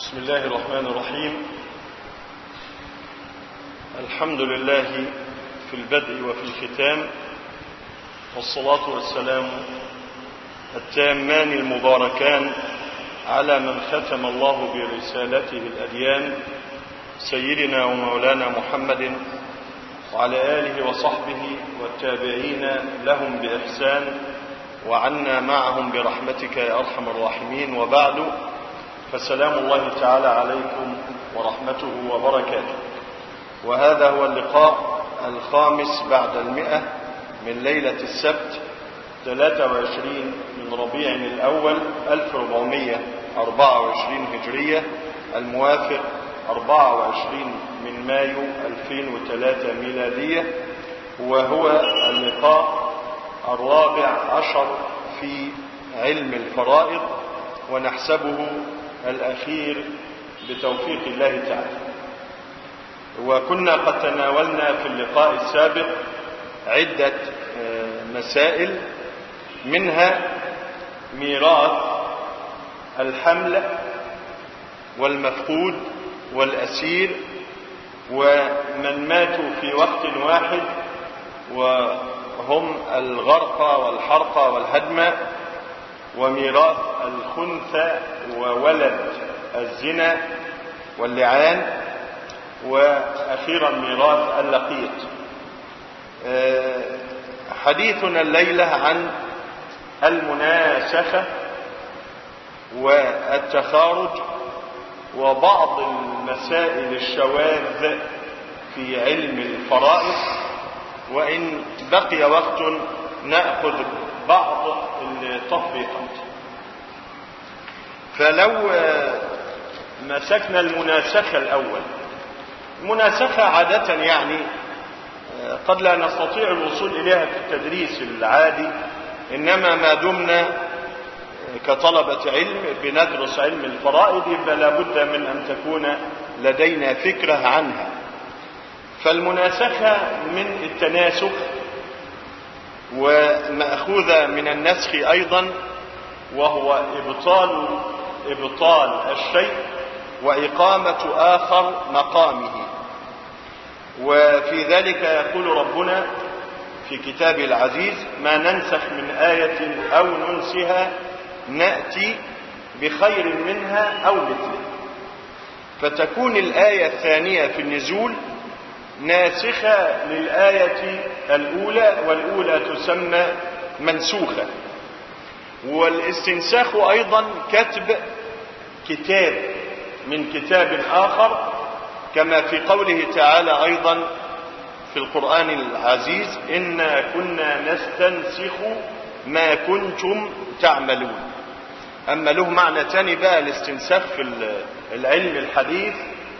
بسم الله الرحمن الرحيم الحمد لله في البدء وفي الختام والصلاة والسلام التامان المباركان على من ختم الله برسالته الأديان سيدنا ومولانا محمد وعلى آله وصحبه والتابعين لهم بإحسان وعنا معهم برحمتك يا أرحم الراحمين وبعد فسلام الله تعالى عليكم ورحمته وبركاته وهذا هو اللقاء الخامس بعد المئة من ليلة السبت 23 من ربيع الأول 1424 هجرية الموافق 24 من مايو 2003 ميلادية وهو اللقاء الرابع عشر في علم الفرائض ونحسبه الأخير بتوفيق الله تعالى وكنا قد تناولنا في اللقاء السابق عدة مسائل منها ميراث الحمل والمفقود والأسير ومن ماتوا في وقت واحد وهم الغرق والحرق والهدم وميراث الخنثى وولد الزنا واللعان واخيرا ميراث اللقيط حديثنا الليله عن المناسخه والتخارج وبعض المسائل الشواذ في علم الفرائض وان بقي وقت ناخذ بعض التطبيقات فلو مسكنا المناسخة الأول المناسخة عادة يعني قد لا نستطيع الوصول إليها في التدريس العادي إنما ما دمنا كطلبة علم بندرس علم الفرائض فلا بد من أن تكون لدينا فكرة عنها فالمناسخة من التناسخ ومأخوذة من النسخ أيضا وهو إبطال إبطال الشيء وإقامة آخر مقامه وفي ذلك يقول ربنا في كتابه العزيز ما ننسخ من آية أو ننسها نأتي بخير منها أو مثلها فتكون الآية الثانية في النزول ناسخة للآية الأولى والأولى تسمى منسوخة والاستنساخ أيضا كتب كتاب من كتاب آخر كما في قوله تعالى أيضا في القرآن العزيز إنا كنا نستنسخ ما كنتم تعملون أما له معنى تاني بقى الاستنساخ في العلم الحديث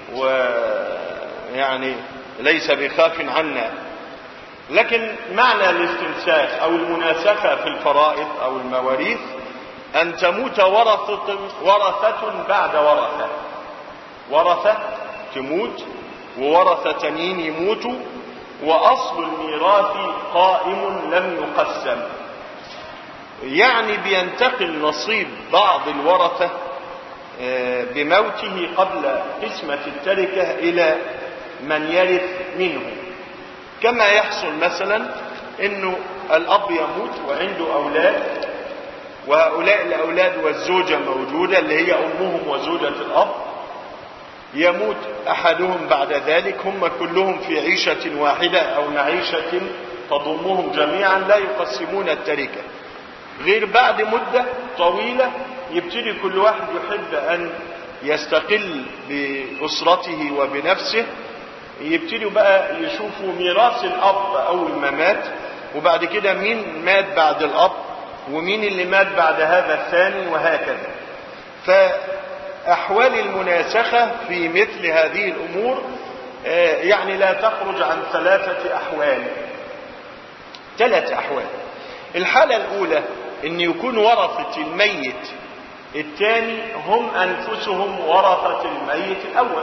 ويعني ليس بخاف عنا لكن معنى الاستنساخ او المناسخة في الفرائض او المواريث ان تموت ورثة, ورثة بعد ورثة ورثة تموت وورثة تانيين يموتوا واصل الميراث قائم لم يقسم يعني بينتقل نصيب بعض الورثة بموته قبل قسمة التركة الى من يرث منه كما يحصل مثلا انه الاب يموت وعنده اولاد وهؤلاء الاولاد والزوجة موجودة اللي هي امهم وزوجة الاب يموت احدهم بعد ذلك هم كلهم في عيشة واحدة او معيشة تضمهم جميعا لا يقسمون التركة غير بعد مدة طويلة يبتدي كل واحد يحب ان يستقل باسرته وبنفسه يبتدوا بقى يشوفوا ميراث الاب اول ما مات وبعد كده مين مات بعد الاب ومين اللي مات بعد هذا الثاني وهكذا فاحوال المناسخه في مثل هذه الامور يعني لا تخرج عن ثلاثه احوال ثلاث احوال الحاله الاولى ان يكون ورثه الميت الثاني هم انفسهم ورثه الميت الاول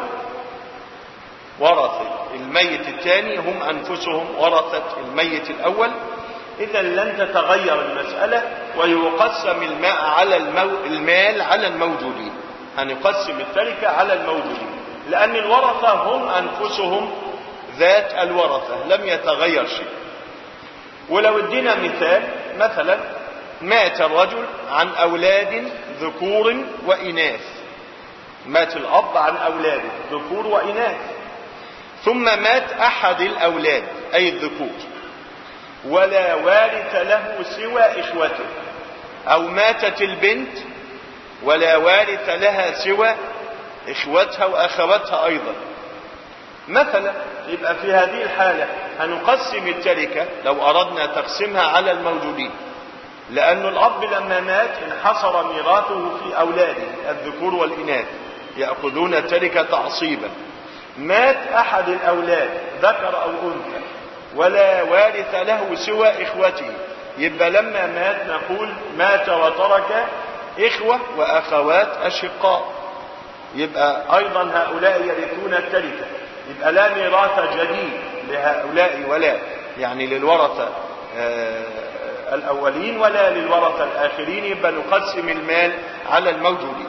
ورثة الميت الثاني هم أنفسهم ورثة الميت الأول إذا لن تتغير المسألة ويقسم الماء على المو... المال على الموجودين هنقسم التركة على الموجودين لأن الورثة هم أنفسهم ذات الورثة لم يتغير شيء ولو ادينا مثال مثلا مات الرجل عن أولاد ذكور وإناث مات الأب عن أولاده ذكور وإناث ثم مات أحد الأولاد أي الذكور ولا وارث له سوى إخوته أو ماتت البنت ولا وارث لها سوى إخوتها وأخواتها أيضا مثلا يبقى في هذه الحالة هنقسم التركة لو أردنا تقسيمها على الموجودين لأن الأب لما مات انحصر ميراثه في أولاده الذكور والإناث يأخذون التركة تعصيبا مات أحد الأولاد ذكر أو أنثى ولا وارث له سوى إخوته يبقى لما مات نقول مات وترك إخوة وأخوات أشقاء يبقى أيضا هؤلاء يرثون التركة يبقى لا ميراث جديد لهؤلاء ولا يعني للورثة الأولين ولا للورثة الآخرين يبقى نقسم المال على الموجودين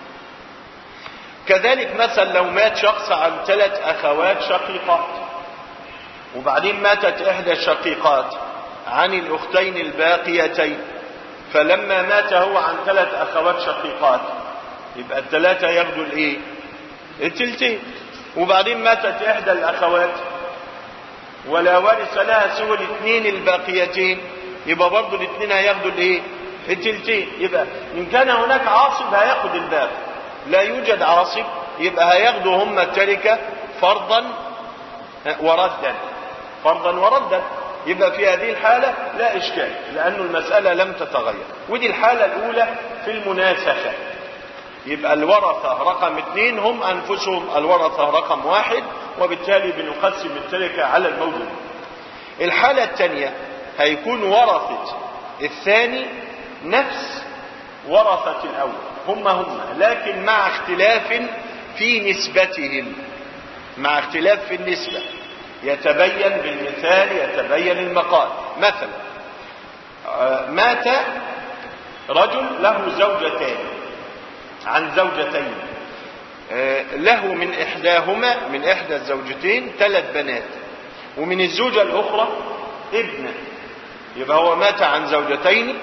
كذلك مثلا لو مات شخص عن ثلاث أخوات شقيقات وبعدين ماتت إحدى الشقيقات عن الأختين الباقيتين فلما مات هو عن ثلاث أخوات شقيقات يبقى الثلاثة ياخدوا الإيه؟ التلتين وبعدين ماتت إحدى الأخوات ولا وارث لها سوى الاثنين الباقيتين يبقى برضه الاثنين هياخدوا الايه؟ التلتين يبقى ان كان هناك عاصب هياخد الباقي لا يوجد عاصب يبقى هياخدوا هم التركه فرضا وردا فرضا وردا يبقى في هذه الحالة لا إشكال لأن المسألة لم تتغير ودي الحالة الأولى في المناسخة يبقى الورثة رقم اثنين هم أنفسهم الورثة رقم واحد وبالتالي بنقسم التركة على الموجود الحالة الثانية هيكون ورثة الثاني نفس ورثة الأول هم هم لكن مع اختلاف في نسبتهم مع اختلاف في النسبة يتبين بالمثال يتبين المقال مثلا مات رجل له زوجتان عن زوجتين له من إحداهما من إحدى الزوجتين ثلاث بنات ومن الزوجة الأخرى ابن يبقى هو مات عن زوجتين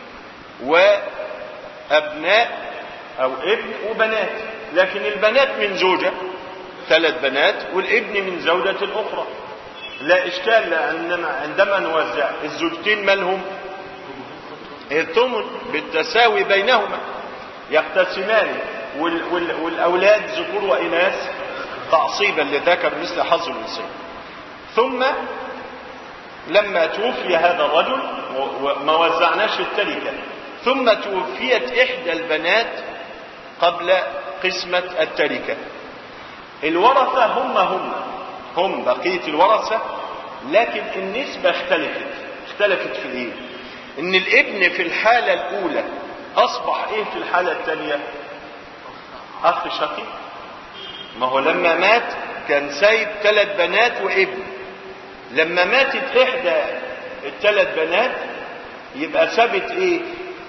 وأبناء أو ابن وبنات لكن البنات من زوجة ثلاث بنات والابن من زوجة أخرى لا إشكال لأننا عندما نوزع الزوجتين مالهم الثمن بالتساوي بينهما يقتسمان وال وال والأولاد ذكور وإناث تعصيبا لذكر مثل حظ الأنثيين ثم لما توفي هذا الرجل وما وزعناش التركة ثم توفيت إحدى البنات قبل قسمة التركة الورثة هم هم هم بقية الورثة لكن النسبة اختلفت اختلفت في ايه ان الابن في الحالة الاولى اصبح ايه في الحالة الثانية اخ شقيق ما هو لما مات كان سايب ثلاث بنات وابن لما ماتت احدى الثلاث بنات يبقى ثابت ايه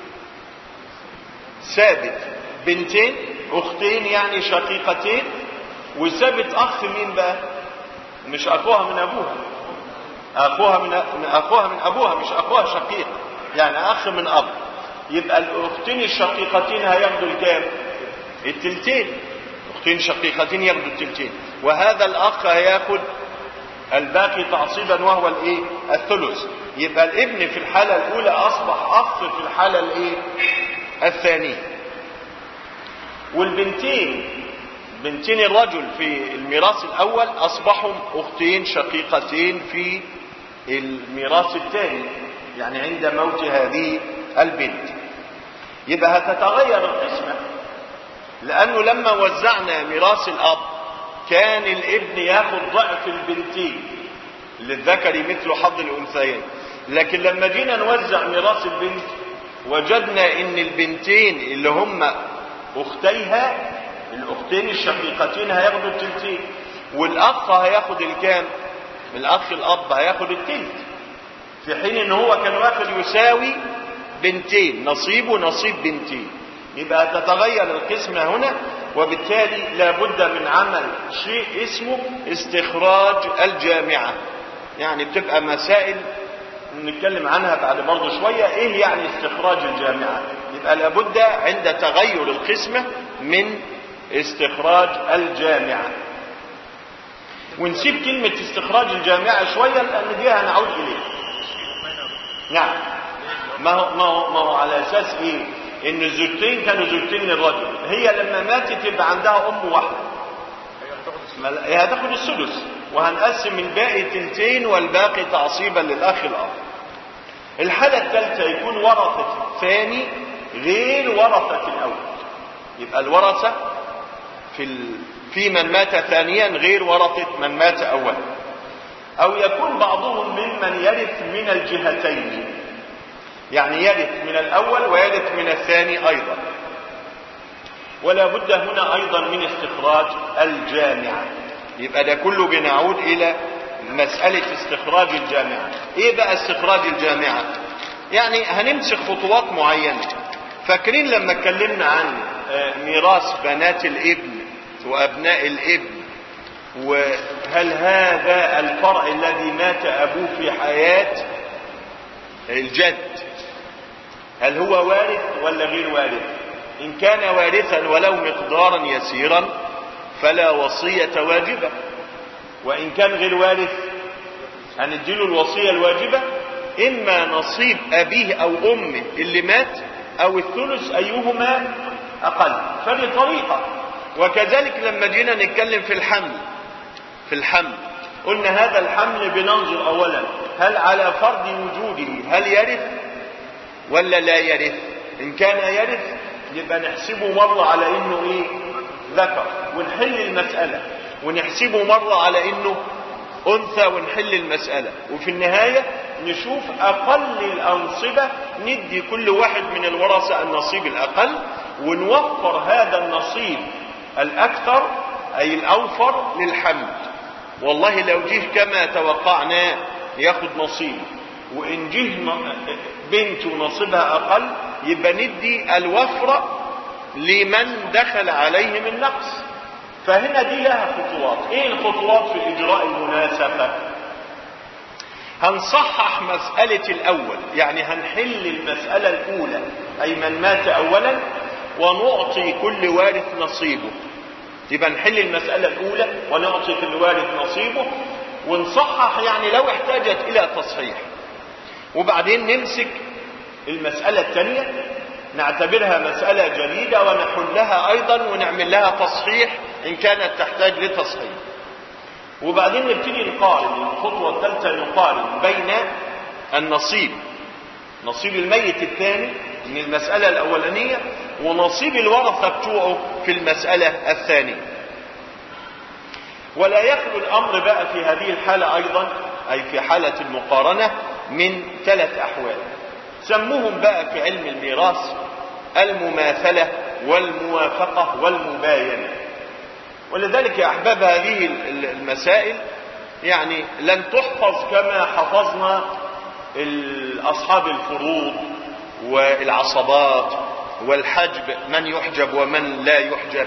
ثابت بنتين اختين يعني شقيقتين وثابت اخ مين بقى مش اخوها من ابوها اخوها من اخوها من ابوها مش اخوها شقيق يعني اخ من اب يبقى الاختين الشقيقتين هياخدوا الكام التلتين اختين شقيقتين ياخدوا التلتين وهذا الاخ هياخد الباقي تعصيبا وهو الايه الثلث يبقى الابن في الحاله الاولى اصبح اخ في الحاله الايه الثانيه والبنتين بنتين الرجل في الميراث الأول أصبحوا أختين شقيقتين في الميراث الثاني يعني عند موت هذه البنت يبقى هتتغير القسمة لأنه لما وزعنا ميراث الأب كان الابن ياخد ضعف البنتين للذكر مثل حظ الأنثيين لكن لما جينا نوزع ميراث البنت وجدنا ان البنتين اللي هم اختيها الاختين الشقيقتين هياخدوا التلتين والاخ هياخد الكام الاخ الاب هياخد التلت في حين ان هو كان واخد يساوي بنتين نصيبه نصيب بنتين يبقى تتغير القسمة هنا وبالتالي لابد من عمل شيء اسمه استخراج الجامعة يعني بتبقى مسائل نتكلم عنها بعد برضه شوية ايه يعني استخراج الجامعة يبقى لابد عند تغير القسمة من استخراج الجامعة ونسيب كلمة استخراج الجامعة شوية لأن دي هنعود إليها نعم ما هو, ما هو, ما هو على أساس إيه إن الزوجتين كانوا زوجتين للرجل هي لما ماتت يبقى عندها أم واحدة هي هتاخد السدس وهنقسم الباقي تلتين والباقي تعصيبا للأخ الآخر الحالة الثالثة يكون ورثة الثاني غير ورثة الأول يبقى الورثة في ال... في من مات ثانيا غير ورثة من مات أولا أو يكون بعضهم ممن يرث من الجهتين يعني يرث من الأول ويرث من الثاني أيضا ولا بد هنا أيضا من استخراج الجامعة يبقى ده كله بنعود إلى مسألة استخراج الجامعة إيه بقى استخراج الجامعة يعني هنمسك خطوات معينة فاكرين لما اتكلمنا عن ميراث بنات الابن وأبناء الابن وهل هذا الفرع الذي مات أبوه في حياة الجد هل هو وارث ولا غير وارث إن كان وارثا ولو مقدارا يسيرا فلا وصية واجبة وإن كان غير وارث هنديله الوصية الواجبة إما نصيب أبيه أو أمه اللي مات أو الثلث أيهما أقل فدي طريقة وكذلك لما جينا نتكلم في الحمل في الحمل قلنا هذا الحمل بننظر أولا هل على فرض وجوده هل يرث ولا لا يرث إن كان يرث يبقى نحسبه مرة على إنه إيه ذكر ونحل المسألة ونحسبه مرة على إنه أنثى ونحل المسألة وفي النهاية نشوف أقل الأنصبة ندي كل واحد من الورثة النصيب الأقل ونوفر هذا النصيب الأكثر أي الأوفر للحمد والله لو جه كما توقعنا ياخد نصيبه وإن جه بنته نصيبها أقل يبقى ندي الوفر لمن دخل عليهم النقص فهنا دي لها خطوات ايه الخطوات في اجراء المناسبة هنصحح مسألة الاول يعني هنحل المسألة الاولى اي من مات اولا ونعطي كل وارث نصيبه يبقى نحل المسألة الاولى ونعطي كل وارث نصيبه ونصحح يعني لو احتاجت الى تصحيح وبعدين نمسك المسألة الثانية نعتبرها مسألة جديدة ونحلها أيضا ونعمل لها تصحيح إن كانت تحتاج لتصحيح وبعدين نبتدي نقارن الخطوة الثالثة نقارن بين النصيب نصيب الميت الثاني من المسألة الأولانية ونصيب الورثة بتوعه في المسألة الثانية ولا يخلو الأمر بقى في هذه الحالة أيضا أي في حالة المقارنة من ثلاث أحوال سموهم بقى في علم الميراث المماثلة والموافقة والمباينة ولذلك يا أحباب هذه المسائل يعني لن تحفظ كما حفظنا أصحاب الفروض والعصبات والحجب من يحجب ومن لا يحجب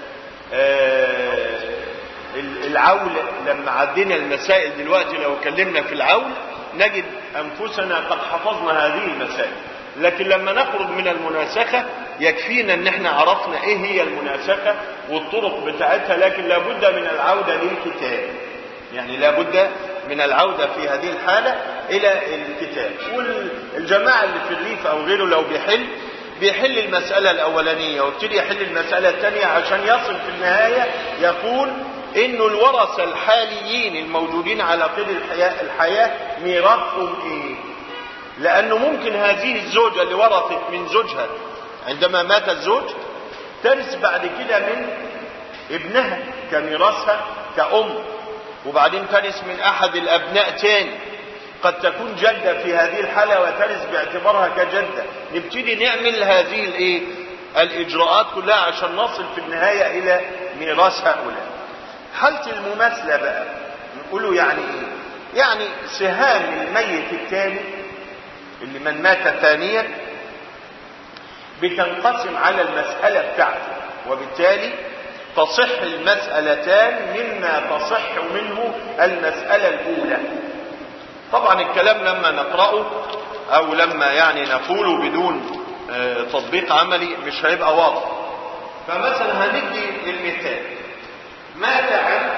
العول لما عدينا المسائل دلوقتي لو اتكلمنا في العول نجد أنفسنا قد حفظنا هذه المسائل لكن لما نخرج من المناسخة يكفينا ان احنا عرفنا ايه هي المناسخة والطرق بتاعتها لكن لابد من العودة للكتاب يعني لابد من العودة في هذه الحالة الى الكتاب والجماعة اللي في الريف او غيره لو بيحل بيحل المسألة الاولانية وابتدي يحل المسألة الثانية عشان يصل في النهاية يقول انه الورثة الحاليين الموجودين على قيد الحياة, الحياة ميراثهم ايه لانه ممكن هذه الزوجة اللي ورثت من زوجها عندما مات الزوج ترث بعد كده من ابنها كميراثها كأم وبعدين ترث من احد الابناء تاني قد تكون جدة في هذه الحالة وترث باعتبارها كجدة نبتدي نعمل هذه الايه الاجراءات كلها عشان نصل في النهاية الى ميراث هؤلاء حالة المماثلة بقى نقوله يعني ايه يعني سهام الميت الثاني اللي من مات ثانيا بتنقسم على المسألة بتاعته وبالتالي تصح المسألتان مما تصح منه المسألة الأولى طبعا الكلام لما نقرأه أو لما يعني نقوله بدون آه، تطبيق عملي مش هيبقى واضح فمثلا هندي المثال مات عن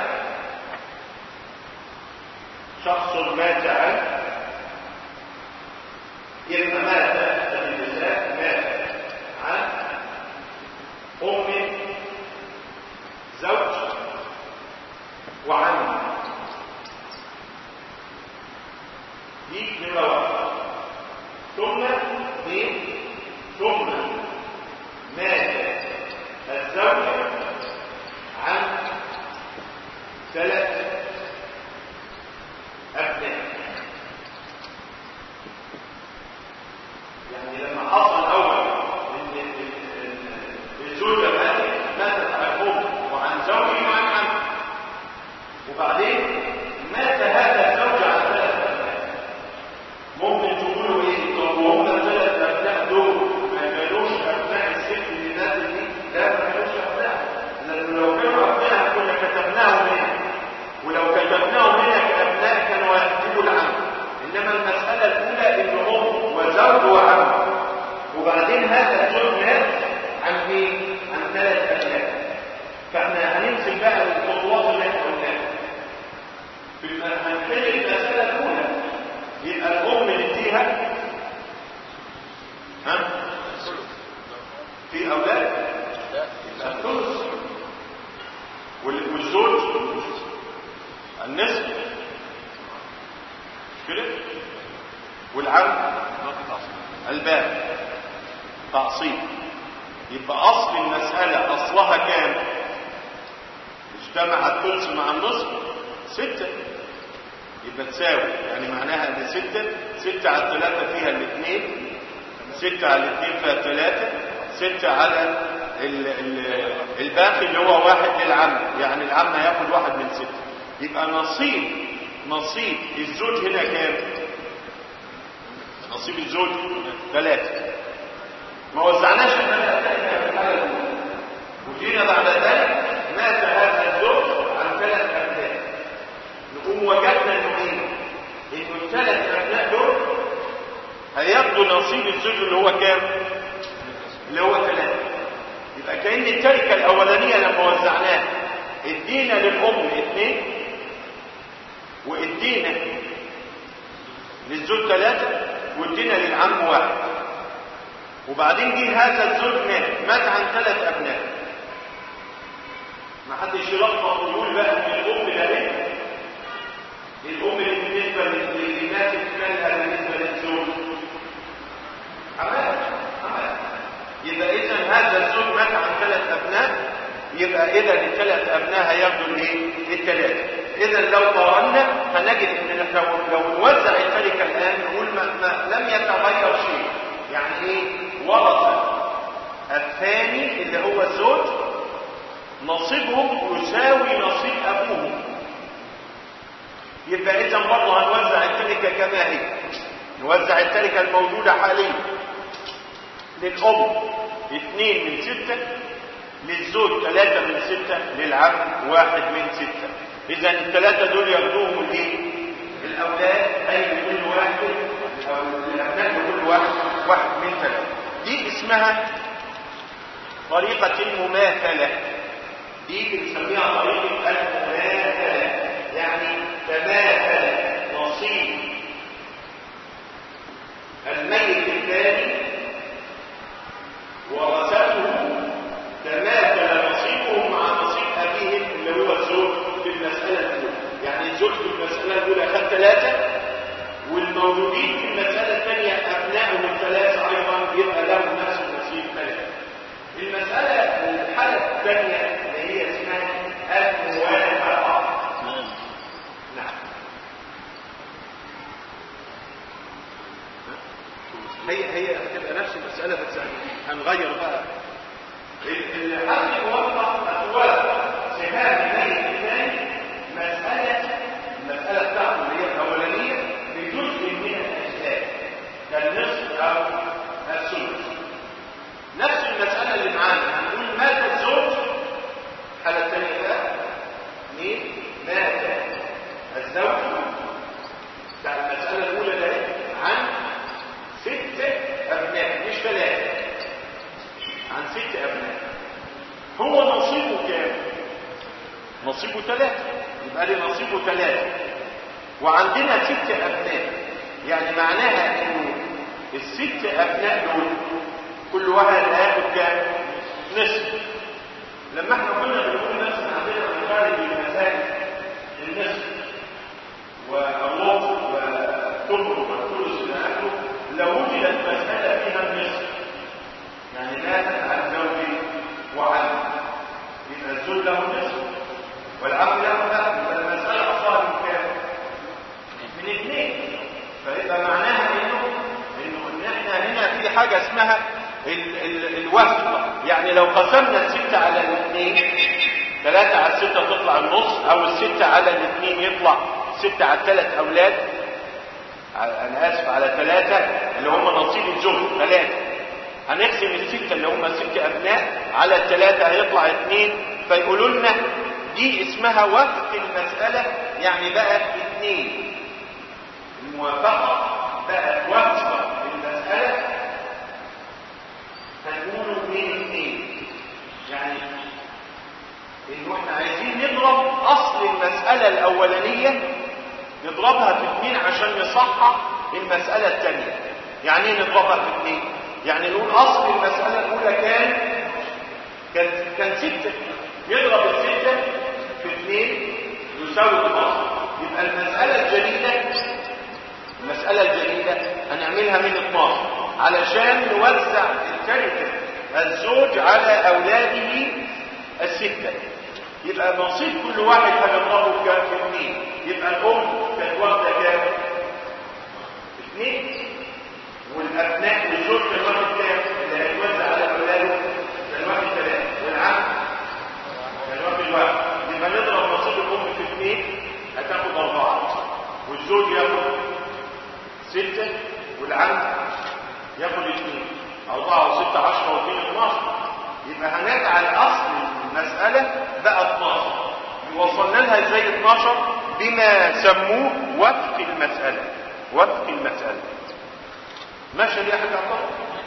شخص مات عن يبقى مات النساء مات عن أم زوج وعم دي نمرة واحد ثم اثنين ثم مات الزوج عن ثلاث أبناء يعني لما حصل أول إن الزوجة ماتت ماتت عن أم وعن زوجه وعن عم وبعدين مات هذا الزوج عن ثلاث أبناء ممكن تقولوا إيه طب وهم الثلاث أبناء دول ما كانوش أبناء الست اللي ماتت دي لا ما كانوش أبناء لأن لو كانوا أبناء كنا كتبناهم هنا ولو كتبناهم هنا كأبناء كانوا يكتبوا العم إنما المسألة الأولى إن أم وزوج وعم وبعدين هذا الزوج مات عن مين؟ عن ثلاث أبناء فاحنا هنمسك بقى الخطوات اللي احنا قلناها في الم- هنحل المسألة الأولى يبقى الأم نديها ها؟ في أولاد؟ يبقى الثلث وال- والزوج النصف كده والعم الباب تعصيب يبقى اصل المسألة اصلها كام اجتمع الثلث مع النصف ستة يبقى تساوي يعني معناها ان ستة ستة على الثلاثة فيها الاثنين ستة على الاثنين فيها ثلاثة ستة على ال ال الباقي اللي هو واحد للعم يعني العم هياخد واحد من ستة يبقى نصيب نصيب الزوج هنا كام نصيب الزوج ثلاثة ما وزعناش احنا الأبناء في الحالة الأولى وجينا بعد ذلك مات هذا الزوج عن ثلاث أبناء نقوم وجدنا انه ايه؟ انه الثلاث أبناء دول هياخدوا نصيب الزوج اللي هو كام؟ اللي هو ثلاثة يبقى كأن التركة الأولانية لما وزعناها ادينا للأم اثنين وادينا للزوج ثلاثة وادينا للعم واحد وبعدين جه هذا الزوج مات مات عن ثلاث أبناء ما حدش يلخبط ويقول بقى ان الأم ده ايه؟ الأم اللي بالنسبة للي ماتت مالها بالنسبة للزوج عمال عمال يبقى إذا هذا الزوج مات عن ثلاث أبناء يبقى إذا الثلاث أبناء هياخدوا الإيه؟ الثلاثة إذا لو قارنا هنجد إن لو لو نوزع التركة الآن نقول ما, ما لم يتغير شيء يعني إيه؟ ورث الثاني اللي هو الزوج نصيبهم يساوي نصيب أبوهم يبقى إذا برضه هنوزع التركة كما هي نوزع التركة الموجودة حاليا للأم اثنين من ستة للزوج ثلاثة من ستة للعم واحد من ستة إذا الثلاثة دول ياخدوهم الايه؟ الأولاد أي لكل واحد أو الأبناء لكل واحد واحد من ثلاثة دي اسمها طريقة المماثلة دي بنسميها طريقة المماثلة يعني تماثل نصيب الميت الثاني ورثته تماثل نصيبهم مع نصيب أبيهم اللي هو الزوج في المسألة الأولى يعني الزوج في المسألة الأولى خد ثلاثة والموجودين في المسألة الثانية أبنائهم الثلاثة أيضا يبقى لهم نفس النصيب ثلاثة المسألة الحالة الثانية اللي هي اسمها الموافقة نعم هي هي هتبقى نفس المسألة بس هنغير بقى الحل الموفق أتوافق سهام الميت الثاني مسألة المسألة بتاعته اللي هي الأولانية بجزء من الأجزاء كالنصف أو الثلث هو نصيبه كام نصيبه ثلاثة يبقى لي نصيبه ثلاثة وعندنا ست أبناء يعني معناها إنه الست أبناء دول كل واحد هياخد كام نصف لما احنا كنا بنقول نفس عندنا من خارج المسائل النصف والربع والثمن والثلث الى اخره لو وجدت مساله فيها النصف يعني ماتت عن زوج وعن يبقى الزوج له النصف والعبد له لا يبقى المساله اصلها من كام؟ من اثنين فيبقى معناها انه انه ان احنا هنا في حاجه اسمها ال ال الوفق يعني لو قسمنا الستة على الاثنين ثلاثة على الستة تطلع النص او الستة على الاثنين يطلع ستة على الثلاث اولاد انا اسف على ثلاثة اللي هم نصيب الزوج ثلاثة هنقسم الستة اللي هم ست ابناء على الثلاثة هيطلع اثنين فيقولوا لنا دي اسمها وفق المسألة يعني بقى اثنين الموافقة بقى وفق المسألة هنقوله اثنين اثنين يعني انه احنا عايزين نضرب اصل المسألة الاولانية نضربها في اثنين عشان نصحح المسألة الثانية يعني ايه نضربها في اثنين يعني نقول اصل المسألة الاولى كان كان كان ستة نضرب الستة في اثنين يساوي 12 يبقى المسألة الجديدة المسألة الجديدة هنعملها من 12 علشان نوزع التركة الزوج على أولاده الستة يبقى نصيب كل واحد هنضربه كام في اثنين يبقى الأم كانت واخدة كام؟ اثنين والأبناء والزوج كان واخد كام؟ اللي هيتوزع على أولاده كان واخد ثلاثة والعم كان واخد واحد يبقى نضرب نصيب الأم في اثنين هتاخد أربعة والزوج ياخد ستة والعم ياخد اثنين أربعة وستة عشرة واثنين 12 يبقى هنجعل أصل المسألة بقى 12 وصلنا لها ازاي 12 بما سموه وفق المسألة وفق المسألة ماشي دي يا حاج عبد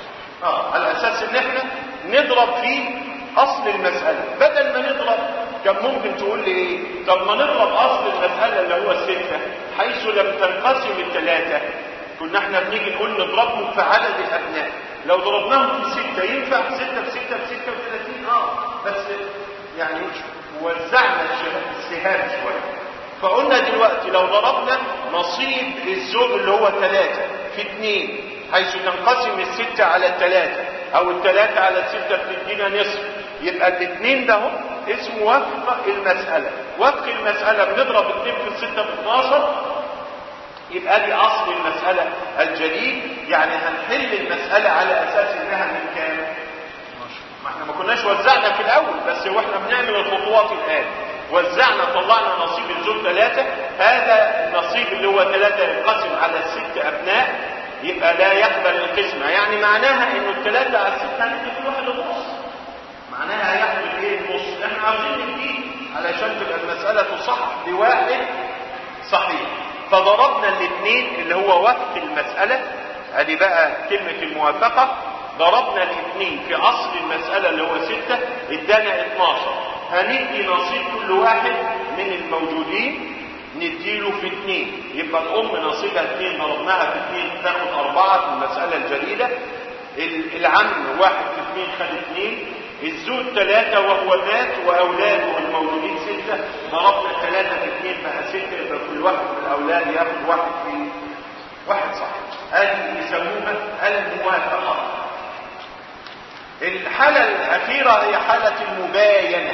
اه على اساس ان احنا نضرب في اصل المسألة بدل ما نضرب كان ممكن تقول لي ايه طب ما نضرب اصل المسألة اللي هو الستة حيث لم تنقسم الثلاثة كنا احنا بنيجي نقول نضربهم في عدد الابناء لو ضربناهم في ستة ينفع ستة في ستة في ستة وثلاثين اه بس يعني وزعنا السهام شوية فقلنا دلوقتي لو ضربنا نصيب الزوج اللي هو ثلاثة في اثنين حيث تنقسم الستة على الثلاثة او الثلاثة على الستة بتدينا نصف يبقى الاثنين ده اسمه وفق المسألة وفق المسألة بنضرب اثنين في الستة ب 12 يبقى دي اصل المسألة الجديد يعني هنحل المسألة على اساس انها من كام ما احنا ما كناش وزعنا في الاول بس واحنا بنعمل الخطوات الان وزعنا طلعنا نصيب الزوج ثلاثة هذا النصيب اللي هو ثلاثة ينقسم على الست ابناء يبقى لا يقبل القسمة يعني معناها انه الثلاثة على الستة هندي في واحد ونص معناها هيحمل ايه النص احنا عاوزين نديه علشان تبقى المسألة تصحح بواحد صحيح فضربنا الاثنين اللي هو وفق المسألة ادي بقى كلمة الموافقة ضربنا الاثنين في اصل المسألة اللي هو ستة ادانا 12 هندي نصيب كل واحد من الموجودين نديله في اثنين يبقى الام نصيبها اثنين ضربناها في اثنين تاخد اربعة في المسألة الجديدة العم واحد في اثنين خد اثنين الزوج ثلاثة وهو مات وأولاده الموجودين ستة ضربنا ثلاثة في اثنين بقى ستة يبقى كل واحد من الأولاد ياخد واحد في واحد صح هذه يسموها الموافقة الحالة الأخيرة هي حالة المباينة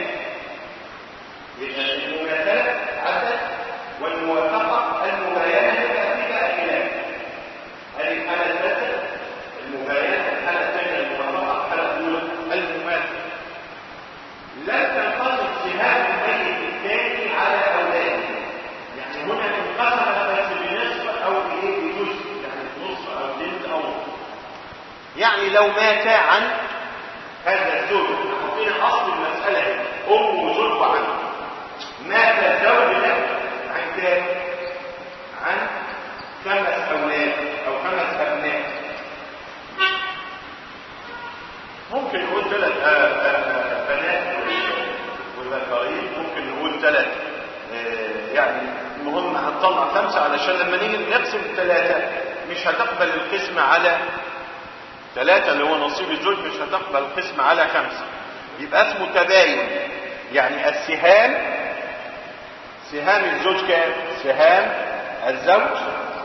المماثلة عدد والموافقة المباينة يبقى في بقى خلاف هذه الحالة الثالثة المباينة الحالة الثانية الموافقة الحالة الأولى المماثلة لا تنقسم سهام الميت الثاني على أولاده يعني هنا انقسم بس بنصف أو بإيه بجزء يعني نصف أو ثلث أو يعني لو مات عن هذا الزوج حطينا أصل المسألة أم وزوج وعن مات الزوج له عن كام؟ عن خمس أولاد أو خمس أبناء ممكن نقول ثلاث بنات علشان لما نيجي نقسم الثلاثة مش هتقبل القسمة على ثلاثة اللي هو نصيب الزوج مش هتقبل القسمة على خمسة يبقى اسمه تباين يعني السهام سهام الزوج كام؟ سهام الزوج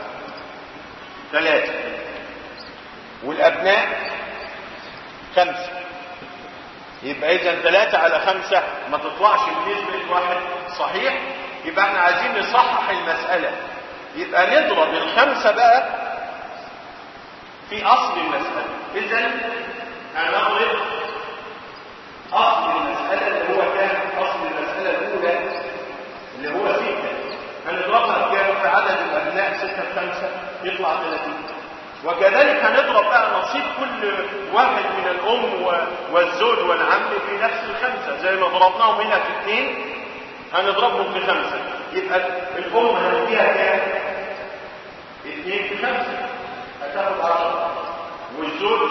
ثلاثة والأبناء خمسة يبقى إذا ثلاثة على خمسة ما تطلعش بنسبة واحد صحيح يبقى احنا عايزين نصحح المسألة يبقى نضرب الخمسة بقى في أصل المسألة إذا هنضرب أصل المسألة اللي هو كان أصل المسألة الأولى اللي هو ستة هنضربها بكام في عدد الأبناء ستة في خمسة يطلع 30 وكذلك هنضرب بقى نصيب كل واحد من الأم والزوج والعم في نفس الخمسة زي ما ضربناهم هنا في اثنين هنضربهم في خمسة يبقى الأم هنديها كام؟ اثنين في خمسة هتاخد عشرة والزوج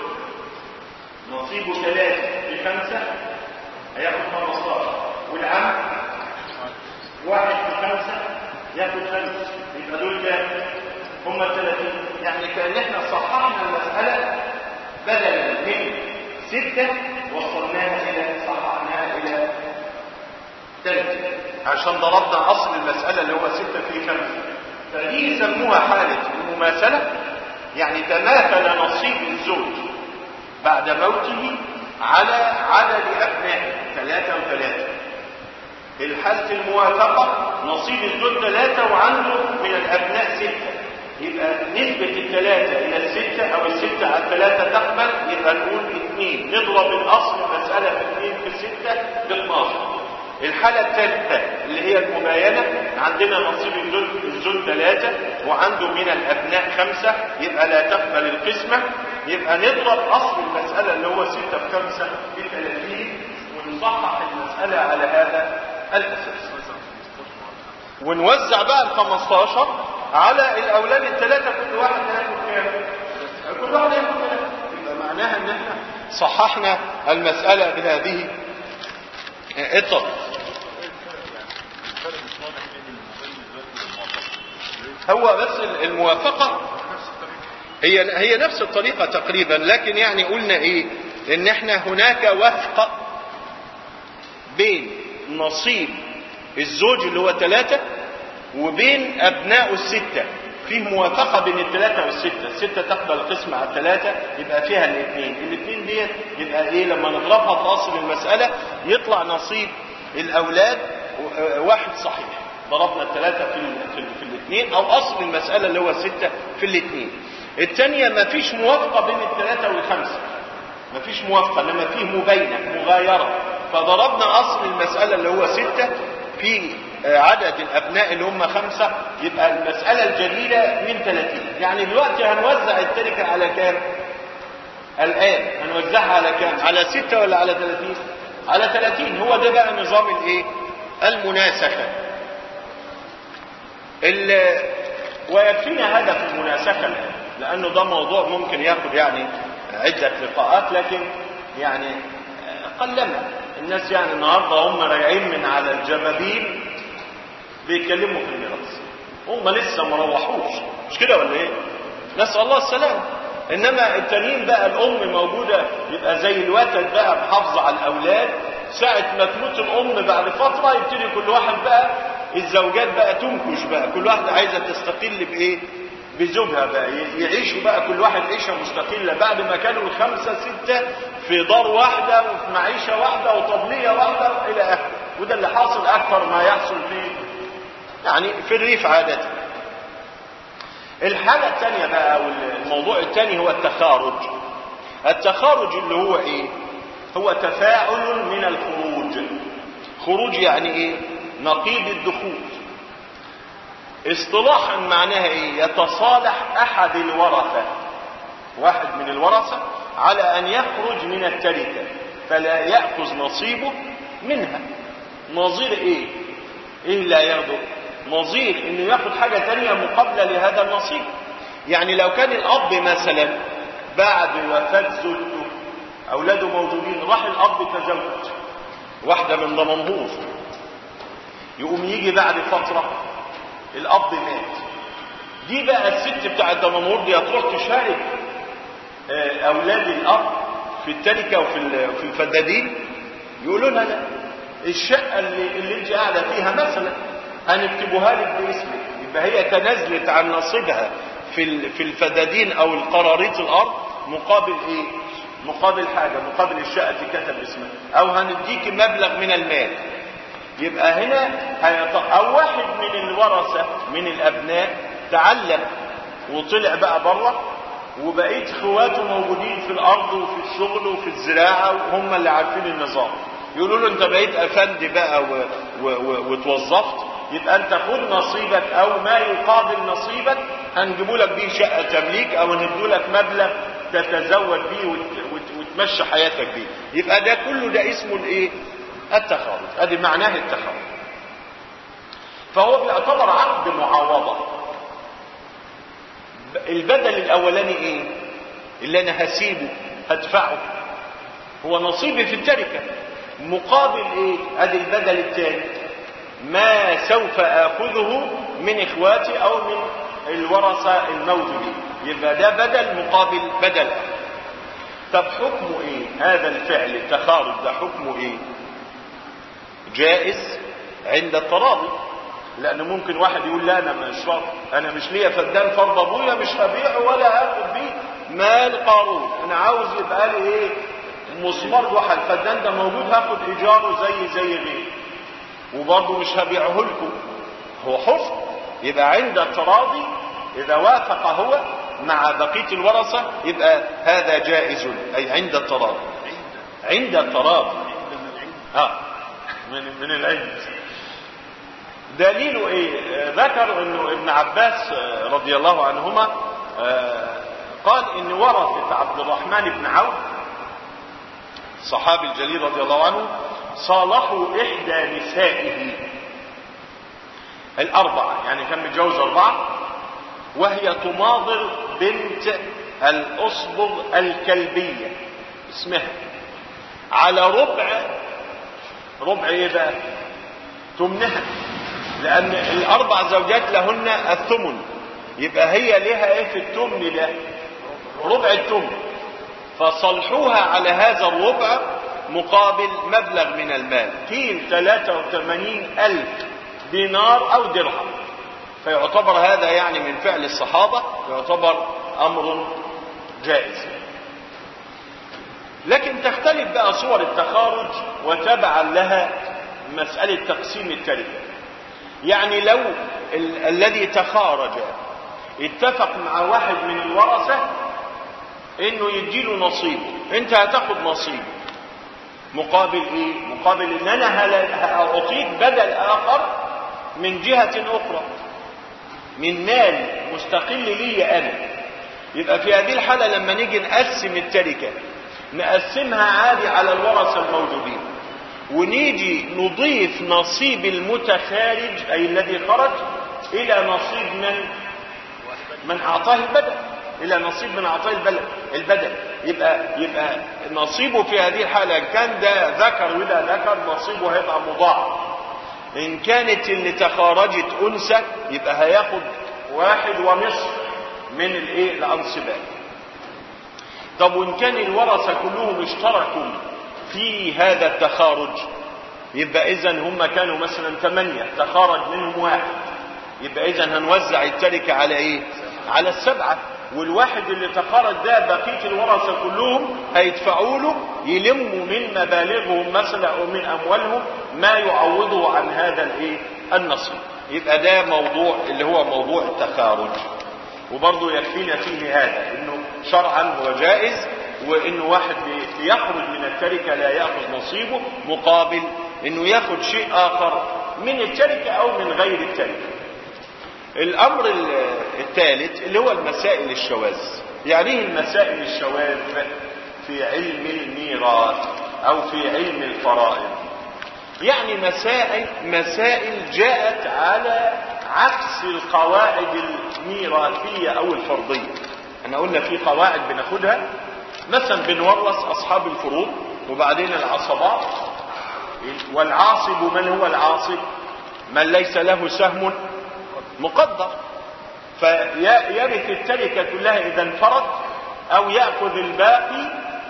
نصيبه ثلاثة في خمسة هياخد 15 والعم واحد في خمسة ياخد خمسة يبقى دول كام؟ هم 30 يعني كأن احنا صححنا المسألة بدلا من ستة وصلناها إلى صححناها إلى ثلاثة عشان ضربنا أصل المسألة اللي هو ستة في خمسة فدي يسموها حالة المماثلة يعني تماثل نصيب الزوج بعد موته على عدد أبنائه ثلاثة وثلاثة الحالة الموافقة نصيب الزوج ثلاثة وعنده من الأبناء ستة يبقى نسبة الثلاثة إلى الستة أو الستة على الثلاثة تقبل يبقى نقول اثنين نضرب الأصل مسألة في اثنين في الستة ب 12 الحالة الثالثة اللي هي المباينة عندنا نصيب الزوج الزوج ثلاثة وعنده من الأبناء خمسة يبقى لا تقبل القسمة يبقى نضرب أصل المسألة اللي هو ستة في خمسة ب 30 ونصحح المسألة على هذا الأساس ونوزع بقى ال 15 على الأولاد الثلاثة كل واحد هياخد كام؟ كل واحد هياخد ثلاثة يبقى معناها إن احنا صححنا المسألة بهذه الطريقة هو بس الموافقة هي هي نفس الطريقة تقريبا لكن يعني قلنا ايه ان احنا هناك وفق بين نصيب الزوج اللي هو ثلاثة وبين ابناء الستة فيه موافقة بين الثلاثة والستة الستة تقبل القسم على الثلاثة يبقى فيها الاثنين الاثنين ديت يبقى ايه لما نضربها في اصل المسألة يطلع نصيب الاولاد واحد صحيح ضربنا الثلاثة في, في, في الاثنين او اصل المسألة اللي هو ستة في الاثنين الثانية ما فيش موافقة بين الثلاثة والخمسة ما فيش موافقة انما فيه مباينة مغايرة فضربنا اصل المسألة اللي هو ستة في عدد الابناء اللي هم خمسة يبقى المسألة الجديدة من 30 يعني دلوقتي هنوزع التركة على كام الان هنوزعها على كام على ستة ولا على 30 على 30 هو ده بقى نظام الايه المناسخة ويكفينا هدف المناسخة الان لانه ده موضوع ممكن ياخد يعني عدة لقاءات لكن يعني قلما الناس يعني النهاردة هم راجعين من على الجبابين بيتكلموا في الميراث هم لسه ما روحوش مش كده ولا ايه نسال الله السلامه انما التانيين بقى الام موجوده يبقى زي الوتد بقى محافظه على الاولاد ساعه ما تموت الام بعد فتره يبتدي كل واحد بقى الزوجات بقى تنكش بقى كل واحده عايزه تستقل بايه بزوجها بقى يعيشوا بقى كل واحد عيشه مستقله بعد ما كانوا الخمسه سته في دار واحده وفي معيشه واحده وطبليه واحده الى اخره وده اللي حاصل اكثر ما يحصل في يعني في الريف عادة الحالة الثانية بقى والموضوع الثاني هو التخارج التخارج اللي هو ايه هو تفاعل من الخروج خروج يعني ايه نقيض الدخول اصطلاحا معناها ايه يتصالح احد الورثة واحد من الورثة على ان يخرج من التركة فلا يأخذ نصيبه منها نظير ايه ايه لا ياخده نظير انه ياخد حاجة تانية مقابلة لهذا النصيب يعني لو كان الاب مثلا بعد وفاة زوجته اولاده موجودين راح الاب تزوج واحدة من دمنهور يقوم يجي بعد فترة الاب مات دي بقى الست بتاع الدمنهور دي هتروح تشارك آه، اولاد الاب في التركه وفي ال- في الفدادين يقولوا لها لا الشقه اللي, اللي انت قاعده فيها مثلا هنكتبوها لك باسمك يبقى هي تنازلت عن نصيبها في ال- في الفدادين او القراريط الارض مقابل ايه؟ مقابل حاجه مقابل الشقه تكتب اسمها او هنديك مبلغ من المال يبقى هنا هيط... او واحد من الورثه من الابناء تعلم وطلع بقى بره وبقيت اخواته موجودين في الارض وفي الشغل وفي الزراعه وهم اللي عارفين النظام يقولوا له انت بقيت افندي بقى و... و... و... وتوظفت يبقى انت خد نصيبك او ما يقابل نصيبك هنجيبوا لك بيه شقه تمليك او هندوا لك مبلغ تتزود بيه وت... وت... وتمشي حياتك بيه يبقى ده كله ده اسمه الايه التخارج ادي معناه التخارج فهو بيعتبر عقد معاوضه البدل الاولاني ايه اللي انا هسيبه هدفعه هو نصيبي في التركه مقابل ايه ادي البدل الثاني ما سوف اخذه من اخواتي او من الورثه الموجودين يبقى ده بدل مقابل بدل طب حكمه ايه هذا الفعل التخارج ده حكمه ايه جائز عند التراضي لان ممكن واحد يقول لا انا مش فرض انا مش ليا فدان فرض ابويا مش هبيعه ولا هاخد بيه مال قارون انا عاوز يبقى لي ايه مسمار واحد الفدان ده موجود هاخد ايجاره زي زي غيره وبرضه مش هبيعه لكم هو حر يبقى عند التراضي اذا وافق هو مع بقيه الورثه يبقى هذا جائز اي عند التراضي عند التراضي اه من من العند دليله ايه آه، ذكر انه ابن عباس آه، رضي الله عنهما آه، قال ان ورثة عبد الرحمن بن عوف الصحابي الجليل رضي الله عنه صالحوا احدى نسائه الاربعه يعني كان متجوز اربعه وهي تماضر بنت الاصبغ الكلبيه اسمها على ربع ربع ايه بقى تمنها لان الاربع زوجات لهن الثمن يبقى هي لها ايه في التمن ده ربع التمن فصلحوها على هذا الربع مقابل مبلغ من المال قيل 83 ألف دينار أو درهم فيعتبر هذا يعني من فعل الصحابة يعتبر أمر جائز لكن تختلف بقى صور التخارج وتبعا لها مسألة تقسيم التركة يعني لو ال- الذي تخارج اتفق مع واحد من الورثة انه يديله نصيبه انت هتاخد نصيبه مقابل ايه مقابل ان انا هل- هاعطيك بدل اخر من جهة اخرى من مال مستقل لي انا يبقى في هذه الحالة لما نيجي نقسم التركة نقسمها عادي على الورثة الموجودين ونيجي نضيف نصيب المتخارج اي الذي خرج الى نصيب من من اعطاه البدل الى نصيب من اعطاه البدل البدل يبقى يبقى نصيبه في هذه الحاله إن كان ده ذكر وده ذكر نصيبه هيبقى مضاعف ان كانت اللي تخارجت انثى يبقى هياخد واحد ونصف من الايه الانصبات طب وان كان الورثه كلهم اشتركوا في هذا التخارج يبقى اذا هم كانوا مثلا ثمانيه تخارج منهم واحد يبقى اذا هنوزع التركه على ايه على السبعه والواحد اللي تخارج ده بقيه الورثه كلهم هيدفعوا له يلموا من مبالغهم مثلا او من اموالهم ما يعوضه عن هذا الايه النصيب يبقى ده موضوع اللي هو موضوع التخارج وبرضه يكفينا فيه هذا انه شرعا هو جائز وانه واحد بي- بيخرج من التركه لا ياخذ نصيبه مقابل انه ياخذ شيء اخر من التركه او من غير التركه الامر ال- الثالث اللي هو المسائل الشواذ يعني ايه المسائل الشواذ في علم الميراث او في علم الفرائض يعني مسائل مسائل جاءت على عكس القواعد الميراثيه او الفرضيه احنا قلنا في قواعد بناخدها مثلا بنورث اصحاب الفروض وبعدين العصبات والعاصب من هو العاصب من ليس له سهم مقدر فيرث التركة كلها إذا انفرد أو يأخذ الباقي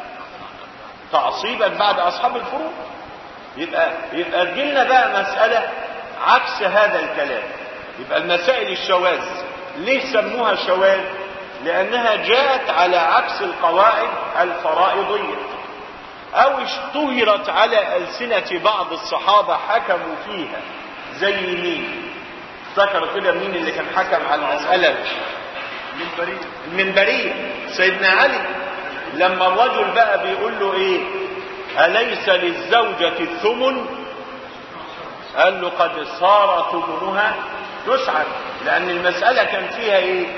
تعصيبا بعد أصحاب الفروض يبقى يبقى تجيلنا بقى مسألة عكس هذا الكلام يبقى المسائل الشواذ ليه سموها شواذ لأنها جاءت على عكس القواعد الفرائضية أو اشتهرت على ألسنة بعض الصحابة حكموا فيها زي مين افتكر كده مين اللي كان حكم على المسألة المنبرية المنبرية سيدنا علي لما الرجل بقى بيقول له ايه أليس للزوجة الثمن قال له قد صار ثمنها تسعد لأن المسألة كان فيها ايه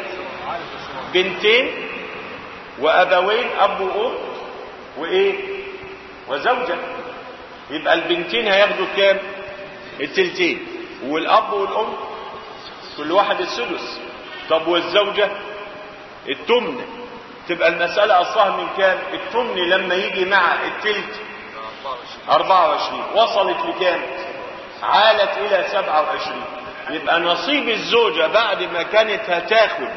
بنتين وأبوين أب وأم وإيه وزوجة يبقى البنتين هياخدوا كام التلتين والأب والأم كل واحد السدس طب والزوجة التمن تبقى المسألة أصلها من كام التمن لما يجي مع التلت 24 وصلت لكام عالت إلى 27 يبقى نصيب الزوجة بعد ما كانت هتاخد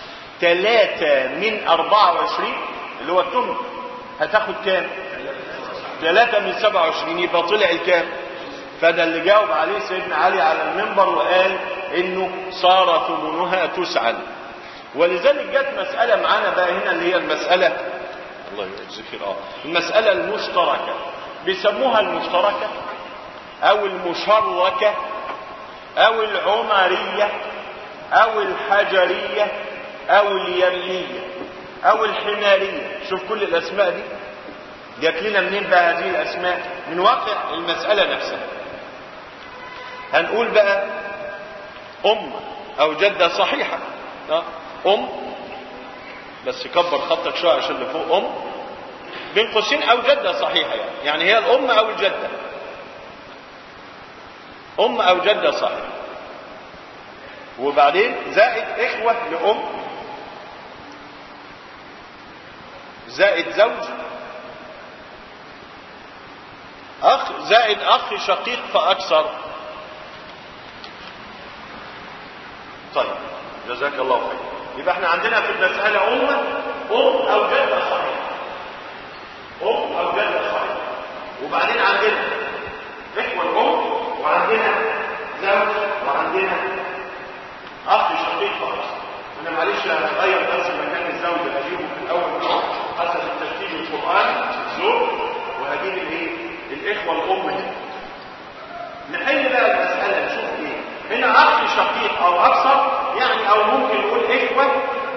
ثلاثة من 24 اللي هو التمن هتاخد كام ثلاثة من 27 يبقى طلع الكام فده اللي جاوب عليه سيدنا علي على المنبر وقال انه صار ثمنها تسعل ولذلك جت مسألة معانا بقى هنا اللي هي المسألة الله يجزيك خير اه المسألة المشتركة بيسموها المشتركة او المشركة او العمرية او الحجرية او اليمية او الحمارية شوف كل الاسماء دي جات لنا منين بقى هذه الاسماء من واقع المسألة نفسها هنقول بقى ام او جدة صحيحة اه ام بس كبر خطك شوية عشان اللي فوق ام بين قوسين او جدة صحيحة يعني يعني هي الام او الجدة ام او جدة صحيحة وبعدين زائد اخوة لام زائد زوج اخ زائد اخ شقيق فاكثر طيب جزاك الله خير يبقى احنا عندنا في المسألة أم أم أو جدة صحيح أم أو جدة صحيح وبعدين عندنا إخوة الأم وعندنا زوج وعندنا أخ شقيق فقط أنا معلش هغير بس مكان الزوج هجيبه في الأول حسب الترتيب القرآن زوج وهجيب الإيه؟ الإخوة الأم هنا نحل بقى المسألة نشوف إيه هنا أخ شقيق أو أكثر يعني أو ممكن نقول إخوة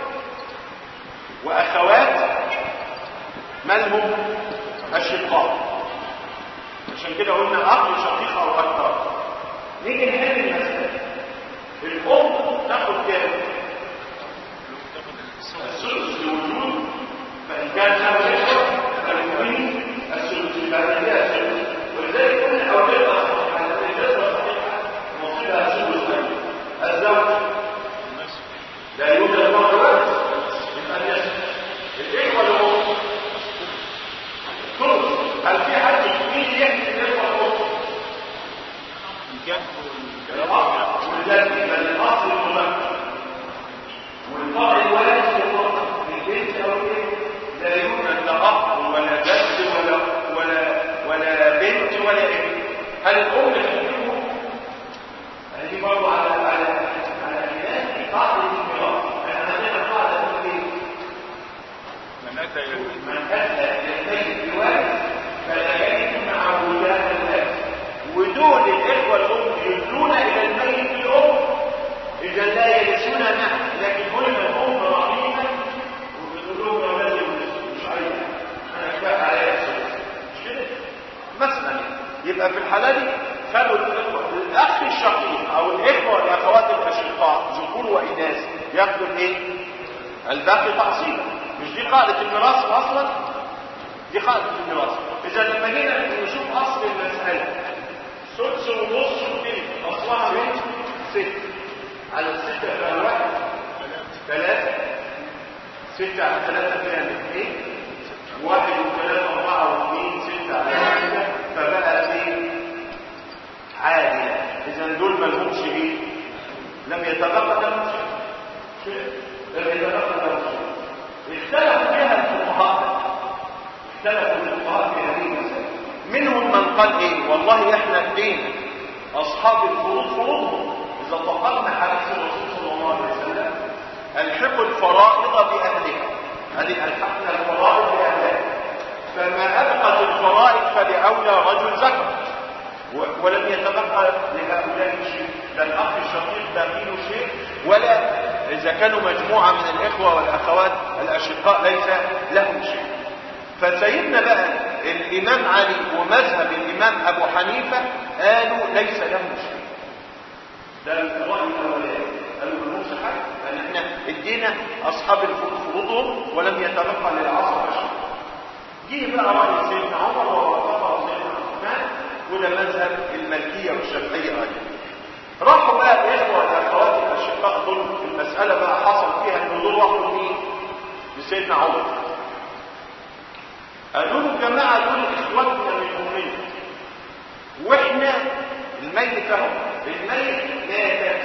وأخوات مالهم أشقاء عشان كده قلنا أخ شقيق أو أكثر نيجي نحل المسألة الأم تاخد كام؟ الثلث لوجود فإن كان له إخوة فالمهم الثلث يبقى لها الثلث ولذلك قلنا أولاد الصحيحة الإجازة الصحيحة نصيبها ثلث الزوج لا يوجد له جواز يبقى اليسر الإخوة الأم ثلث هل في حد كبير يحكي الإخوة الأم؟ ولذلك يبقى الأصل المذكر والفرع الوارث للمرأة البنت أو الابن لا يوجد لا أب ولا جد ولا ولا ولا بنت ولا ابن هل الأم تحكمه؟ هذه برضه على على على خلاف قاعدة الميراث احنا عندنا قاعدة تقول ايه؟ من أتى إلى البيت من أتى إلى البيت بوارث فلا يجد معه ولاة الناس ودول الإخوة الأم يدلون إلى الميت الأم إذا لا يرثون معه لكن هنا الأم رحيمة وبتقول لهم يا ولادي مش عايز أنا كفاية عليا السدس مش كده؟ مثلا يبقى في الحالة دي خلوا الإخوة الأخ الشقيق أو الإخوة والأخوات الأشقاء ذكور وإناث ياخدوا الإيه؟ الباقي تعصيبا مش دي قاعدة الميراث أصلا؟ دي قاعدة الميراث إذا لما جينا نشوف أصل المسألة سدس ونص وتلت أصلها بنت ست على الستة يبقى الواحد ثلاثة ستة على ثلاثة كام اثنين واحد وثلاثة أربعة واثنين ستة على ستة فبقى ايه عادلة إذا دول ما لهمش ايه لم يتبقى لهم شيء شيء لا يتبقى له شيء اختلفوا فيها الفقهاء اختلفوا الفقهاء في هذه المسألة منهم من قال ايه والله احنا ادينا اصحاب الفروض فروضهم اذا طبقنا حديث الرسول صلى الله عليه وسلم الحقوا الفرائض باهلها هذه الحقنا الفرائض باهلها فما ابقت الفرائض فلاولى رجل ذكر و- ولم يتبقى لهؤلاء شيء لا الاخ الشقيق باقي له شيء ولا اذا كانوا مجموعه من الاخوه والاخوات الاشقاء ليس لهم شيء فسيدنا بقى الامام علي ومذهب الامام ابو حنيفه قالوا ليس لهم شيء ده الراي الاولاني قالوا ملهمش حاجه لان احنا ادينا اصحاب الفروض فروضهم ولم يتبقى للعصر شيء جه بقى راي سيدنا عمر ووافقه سيدنا عثمان وده مذهب المالكيه والشافعيه ايضا راحوا بقى الاخوه والاخوات الاشقاء دول المساله بقى حصل فيها ان دول راحوا لمين؟ لسيدنا عمر قالوا له جماعه دول اخواتنا من امنا واحنا الميت اهو الميت مات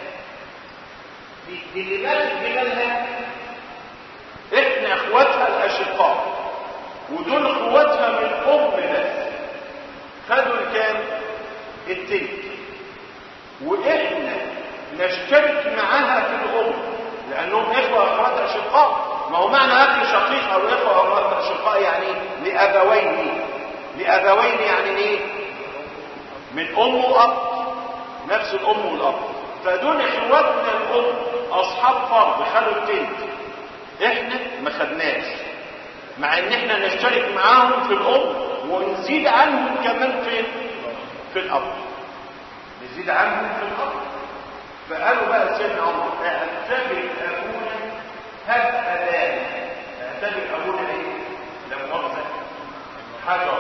بلباس جبالها احنا اخواتها الاشقاء ودول اخواتها من ام بس خدوا الكام التلت واحنا نشترك معاها في الام لانهم اخوه اخوات اشقاء ما هو معنى اخي شقيق او اخوه اخوات اشقاء يعني لابوين لابوين يعني ايه من ام واب نفس الام والاب فدول اخواتنا الام اصحاب فرض خدوا التلت احنا ما خدناش مع ان احنا نشترك معاهم في الام ونزيد عنهم كمان في في الاب نزيد عنهم في الاب فقالوا بقى سيدنا عمر اعتبر ابونا هب ابانا اعتبر ابونا ايه لا مؤاخذه حجر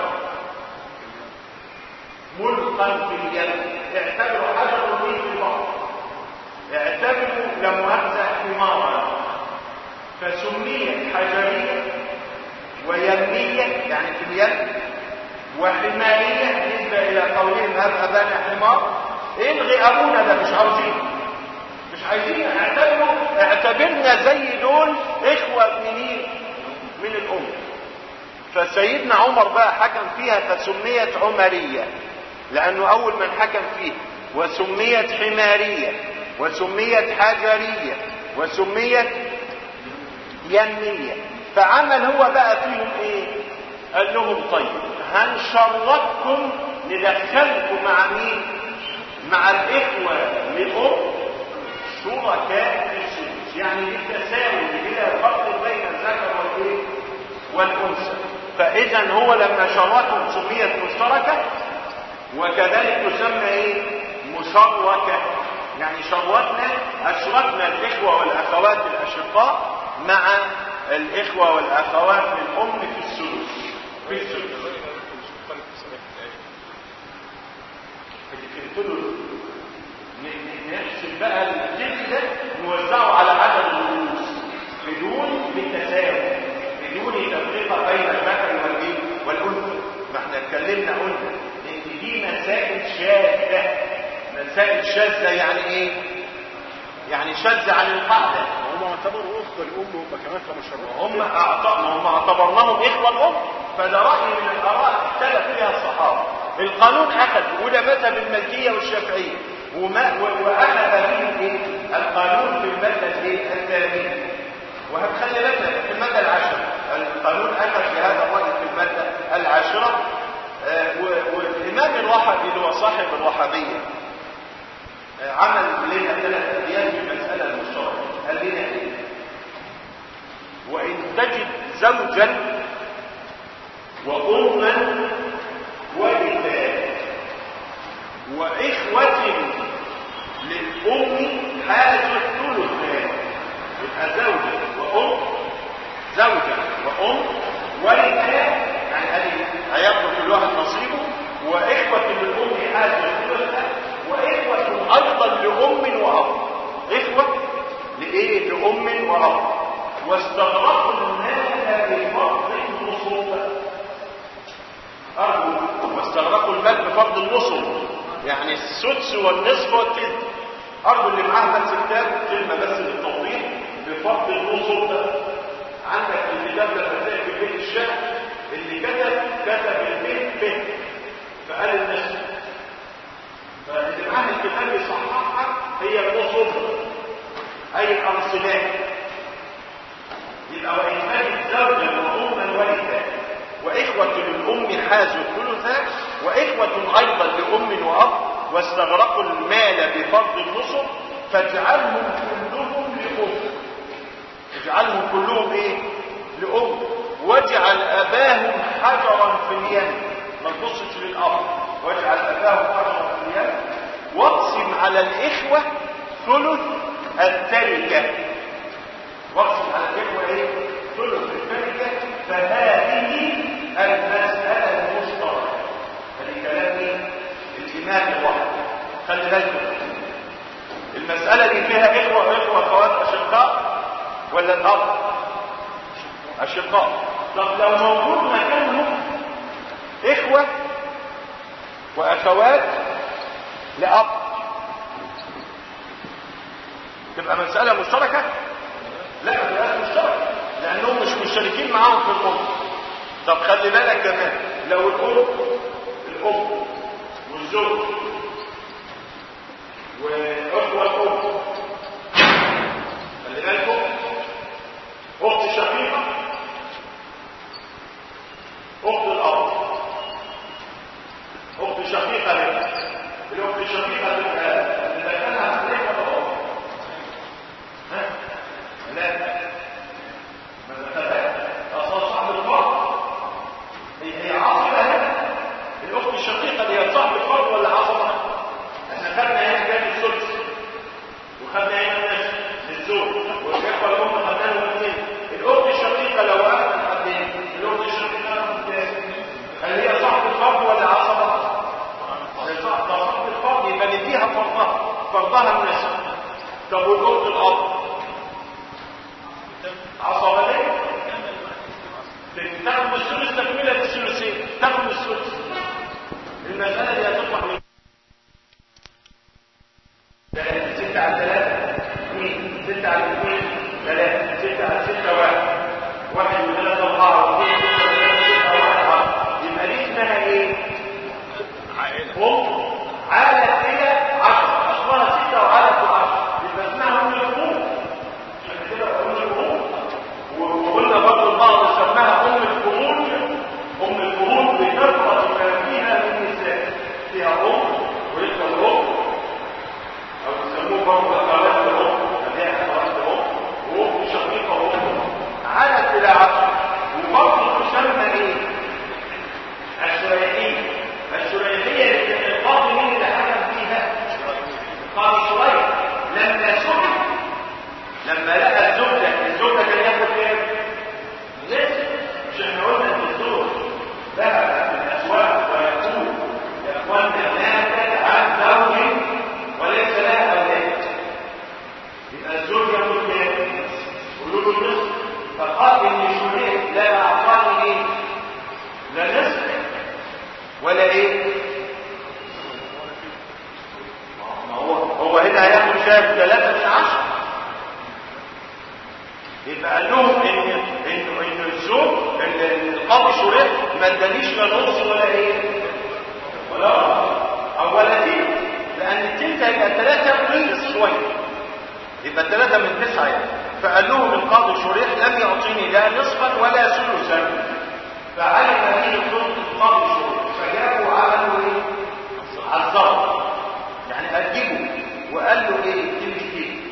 ملقا في اليم اعتبروا حجر مين في بعض اعتبروا لا مؤاخذه حمارا فسميت حجريه ويمية يعني في اليم وحمارية بالنسبة إلى قولهم هب أبانا حمار الغي أبونا ده مش عاوزين مش عايزين اعتبروا اعتبرنا زي دول إخوة منين من الأم فسيدنا عمر بقى حكم فيها فسميت عمرية لأنه أول من حكم فيه وسميت حمارية وسميت حجرية وسميت يمية فعمل هو بقى فيهم ايه قال لهم طيب هنشرككم ندخلكم مع مين مع الاخوة لأم شركاء في السدس يعني بالتساوي بلا فرق بين الذكر والايه والانثى فاذا هو لما شركهم سميت مشتركه وكذلك تسمى ايه مشركه يعني شركنا اشركنا الاخوه والاخوات الاشقاء مع الاخوه والاخوات للام في السدس في السدس قلت له نحسب بقى الجزء ده نوزعه على عدد الرؤوس بدون بالتساوي بدون تفرقه بين الذكر والايه والانثى ما احنا اتكلمنا قلنا ان دي مسائل شاذه مسائل شاذه يعني ايه يعني شاذه عن القاعده هم اعتبروا اخوه الام هم كمان كمشرعين هم اعتبرنا هم اعتبرناهم اخوه الام فده راي من الاراء اختلف فيها الصحابه القانون اخذ وده مذهب المالكيه والشافعيه وما واخذ به ايه القانون في الماده الايه الثانيه وهتخلي بالنا في الماده العاشره القانون اخذ بهذا الراي في الماده العاشره آه والامام الوهابي اللي هو صاحب الوهابيه آه عمل لنا ثلاث ابيات في المساله المشتركه قال لنا ايه وان تجد زوجا واما ونساء واخوه للام حاجه ثلثان يبقى زوجة وأم زوجة وأم ونساء يعني هذه هياخدوا كل واحد نصيبه وإخوة للأم حاجة ثلثة وإخوة أيضا لأم وأب إخوة لإيه؟ لأم وأب واستغرقوا الناس بفرض النصوب أرجو واستغرقوا المال بفرض النصب يعني السدس والنصف والتلت أرجو اللي معاه بس كتاب كلمة بس للتوضيح بفضل النصب ده عندك في الكتاب لما تلاقي في البيت الشعر اللي كتب كتب البيت بيت فقال النصب فاللي معاه الكتاب يصححها هي النصب اي الانصبات يبقى وان كانت زوجا واما ولدا واخوه للام حازوا الثلث واخوه ايضا لام واب واستغرقوا المال بفرض النصب فاجعلهم كلهم لام اجعلهم كلهم ايه لام واجعل اباهم حجرا في اليم ما تبصش للاب واجعل اباهم حجرا في اليم واقسم على الاخوه ثلث التركه واقسم على الاخوه ايه ثلث التركه فهذه المساله المشتركه هذه كلام مين؟ الامام الواحد خلي بالكم المساله دي فيها اخوه اخوه اخوات اشقاء ولا الاب اشقاء طب لو موجود مكانهم اخوه واخوات لاب تبقى مساله مشتركه لا ما تبقاش مشتركه لانهم مش مشتركين معاهم في الام طب خلي بالك كمان لو الام الام والزوج واخوه الام خلي بالكم اخت شقيقه اخت الاب اخت شقيقه لك الاخت الشقيقه لك اذا كان هتلاقي الاب ها لا ما دخلها اصلا صاحب الفرد هي هي عاصمه هنا الاخت الشقيقه اللي هي صاحب الفرد ولا عاصمه احنا خدنا هنا كام الثلث وخدنا هنا النصف للزوج والاخوه الام خدنا لهم اثنين الاخت الشقيقه لو اخذت حدين الاخت الشقيقه اخذت كام هل هي صاحب الفرد ولا عصبه هي صاحب صاحب الفرد يبقى نديها فرضها فرضها النصف طب والاخت الاب عصبه ليه تاخد الثلث تكمله للثلثين تاخد الثلث المساله دي هتطلع من ستة على ثلاثة اثنين ستة على اثنين ثلاثة ستة على ستة واحد واحد وثلاثة أربعة واثنين ستة وثلاثة ستة واحد عشرة يبقى دي اسمها ايه؟ هم عالت إلى عشرة أصلها ستة وعالت لعشرة يبقى اسمها هم الفروض عشان كده هم الفروض وقلنا برضه البعض سماها ام الفروض ام الفروض بكثره ما فيها من نساء فيها ام ولسه الام او يسموه برضه اخوات الام هذه اخوات الام واخت شقيقه وام علت الى عشر وبرضه تسمى ايه؟ الشريحيه الشريحيه اللي القاضي مين اللي حكم فيها؟ قاضي شريح لما سئل لما لقى الزوجة الزوجة كان ياخد كام؟ نصف مش احنا قلنا ان الزوج ذهب في الاسواق ويقول يا اخوانا ماتت عن زوج وليس لها اولاد يبقى الزوج ياخد كام؟ قولوا له نصف فقال ان شريك لا اعطاني ايه؟ لا نصف ولا ايه؟ ما هو هو هنا هياخد شايف ثلاثة من عشرة يبقى قال لهم ان ان ان الزوج القاضي شريح ما ادانيش لا نص ولا ايه ولا او ولا دي لان التلت هيبقى ثلاثه ونص شويه يبقى ثلاثه من تسعه يعني فقال لهم القاضي شريح لم يعطيني لا نصفا ولا ثلثا فعلم به القاضي شريح فجابوا عملوا ايه؟ عذروا يعني اجبوا وقال له ايه؟ كلمتين